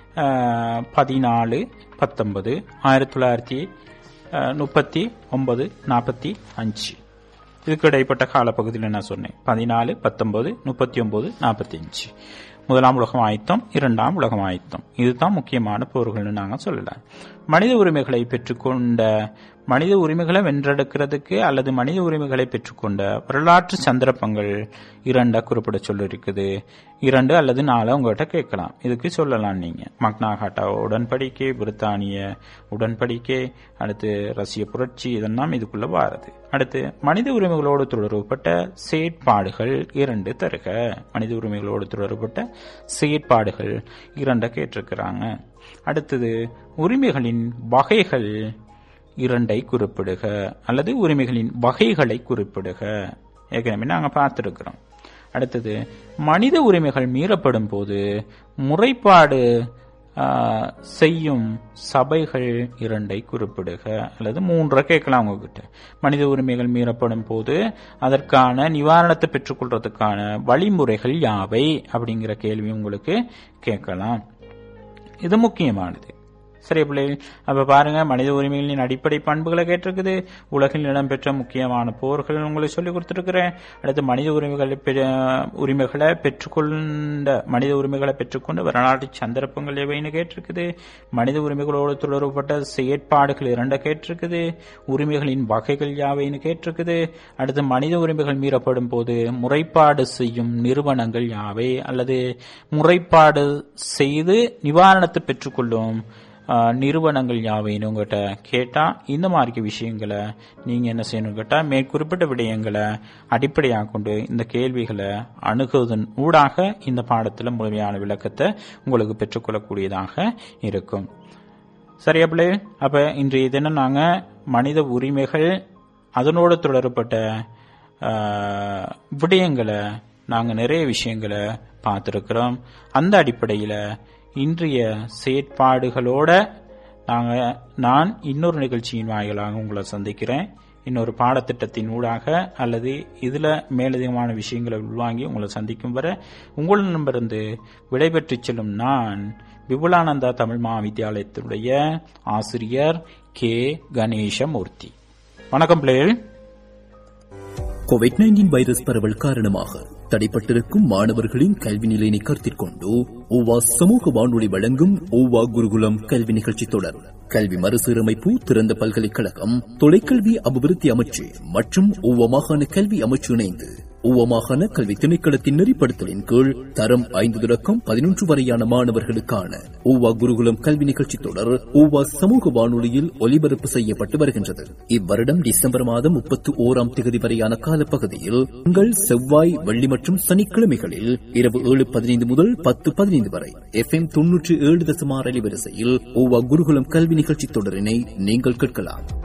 B: ஆஹ், பதினாலு பத்தொன்பது ஆயிரத்தி தொள்ளாயிரத்தி ஆஹ், முப்பத்தி ஒன்பது நாற்பத்தி அஞ்சு இதுக்கு இடைப்பட்ட காலப்பகுதியில் நான் சொன்னேன் பதினாலு பத்தொன்பது முப்பத்தி ஒன்பது நாற்பத்தி அஞ்சு முதலாம் உலகம் ஆயத்தம் இரண்டாம் உலகம் ஆயத்தம் இதுதான் முக்கியமான போர்கள்னு நாங்க சொல்லலாம் மனித உரிமைகளை பெற்றுக்கொண்ட மனித உரிமைகளை வென்றெடுக்கிறதுக்கு அல்லது மனித உரிமைகளை பெற்றுக்கொண்ட வரலாற்று சந்தர்ப்பங்கள் இரண்டா குறிப்பிட சொல்லிருக்குது இரண்டு அல்லது நாலு உங்ககிட்ட கேட்கலாம் இதுக்கு சொல்லலாம் நீங்க மக்னாகாட்டா உடன்படிக்கை பிரித்தானிய உடன்படிக்கை அடுத்து ரஷ்ய புரட்சி இதெல்லாம் இதுக்குள்ள வாருது அடுத்து மனித உரிமைகளோடு தொடர்புபட்ட செயற்பாடுகள் இரண்டு தருக மனித உரிமைகளோடு தொடர்புபட்ட செயற்பாடுகள் இரண்ட கேட்டிருக்கிறாங்க அடுத்தது உரிமைகளின் வகைகள் இரண்டை குறிப்பிடுக அல்லது உரிமைகளின் வகைகளை குறிப்பிடுக ஏற்கனவே நாங்க பார்த்திருக்கிறோம் அடுத்தது மனித உரிமைகள் மீறப்படும் போது முறைப்பாடு ஆ, செய்யும் சபைகள் இரண்டை குறிப்பிடுக அல்லது மூன்றை கேட்கலாம் உங்ககிட்ட மனித உரிமைகள் மீறப்படும் போது அதற்கான நிவாரணத்தை பெற்றுக்கொள்றதுக்கான வழிமுறைகள் யாவை அப்படிங்கிற கேள்வி உங்களுக்கு கேட்கலாம் இது முக்கியமானது சரி பிள்ளைகள் அப்ப பாருங்க மனித உரிமைகளின் அடிப்படை பண்புகளை கேட்டிருக்குது உலகில் இடம்பெற்ற முக்கியமான போர்கள் உங்களுக்கு சொல்லி கொடுத்துருக்கிறேன் அடுத்து மனித உரிமைகளை பெ- உரிமைகளை பெற்றுக்கொண்ட மனித உரிமைகளை பெற்றுக்கொண்ட வரலாற்று சந்தர்ப்பங்கள் எவைன்னு கேட்டிருக்குது மனித உரிமைகளோடு தொடர்புபட்ட செயற்பாடுகள் இரண்ட கேட்டிருக்குது உரிமைகளின் வகைகள் யாவைன்னு கேட்டிருக்குது அடுத்து மனித உரிமைகள் மீறப்படும் போது முறைப்பாடு செய்யும் நிறுவனங்கள் யாவை அல்லது முறைப்பாடு செய்து நிவாரணத்தை பெற்றுக்கொள்ளும் ஆஹ், நிறுவனங்கள் யாவைன்னு உங்ககிட்ட கேட்டா இந்த மாதிரி விஷயங்களை நீங்க என்ன செய்யணும் கேட்டா மேற்குறிப்பிட்ட விடயங்களை அடிப்படையாக கொண்டு இந்த கேள்விகளை அணுகுவதன் ஊடாக இந்த பாடத்துல முழுமையான விளக்கத்தை உங்களுக்கு பெற்றுக்கொள்ளக்கூடியதாக இருக்கும் சரியா பிள்ளை அப்ப இன்றைய தினம் நாங்க மனித உரிமைகள் அதனோடு தொடர்பட்ட ஆஹ், விடயங்களை நாங்க நிறைய விஷயங்களை பார்த்திருக்கிறோம் அந்த அடிப்படையில இன்றைய செயற்பாடுகளோட நாங்க நான் இன்னொரு நிகழ்ச்சியின் வாயிலாக உங்களை சந்திக்கிறேன் இன்னொரு பாடத்திட்டத்தின் ஊடாக அல்லது இதுல மேலதிகமான விஷயங்களை உள்வாங்கி உங்களை சந்திக்கும் வரை உங்களிடமிருந்து விடைபெற்று செல்லும் நான் விபுலானந்தா தமிழ் மகாவித்யாலயத்தினுடைய ஆசிரியர் கே கணேசமூர்த்தி வணக்கம் பிள்ளைகள்
A: கோவிட் நைன்டீன் வைரஸ் பரவல் காரணமாக தடைப்பட்டிருக்கும் மாணவர்களின் கல்வி நிலையினை கருத்தில் கொண்டு ஓவா சமூக வானொலி வழங்கும் ஓவா குருகுலம் கல்வி நிகழ்ச்சி தொடர் கல்வி மறுசீரமைப்பு திறந்த பல்கலைக்கழகம் தொலைக்கல்வி அபிவிருத்தி அமைச்சு மற்றும் ஓவா மாகாண கல்வி அமைச்சு இணைந்து ஓவா மாகாண கல்வி திணைக்களத்தின் நெறிப்படுத்தலின் கீழ் தரம் ஐந்து தொடக்கம் பதினொன்று வரையான மாணவர்களுக்கான ஓவா குருகுலம் கல்வி நிகழ்ச்சி தொடர் ஓவா சமூக வானொலியில் ஒலிபரப்பு செய்யப்பட்டு வருகின்றது இவ்வருடம் டிசம்பர் மாதம் முப்பத்தி ஓராம் தேதி வரையான காலப்பகுதியில் உங்கள் செவ்வாய் வெள்ளி மற்றும் சனிக்கிழமைகளில் இரவு ஏழு பதினைந்து முதல் பத்து பதினைந்து வரை எஃப் எம் தொன்னூற்றி ஏழு தசமார் அலைவரிசையில் ஓவா குருகுலம் கல்வி நிகழ்ச்சி தொடரினை நீங்கள் கேட்கலாம்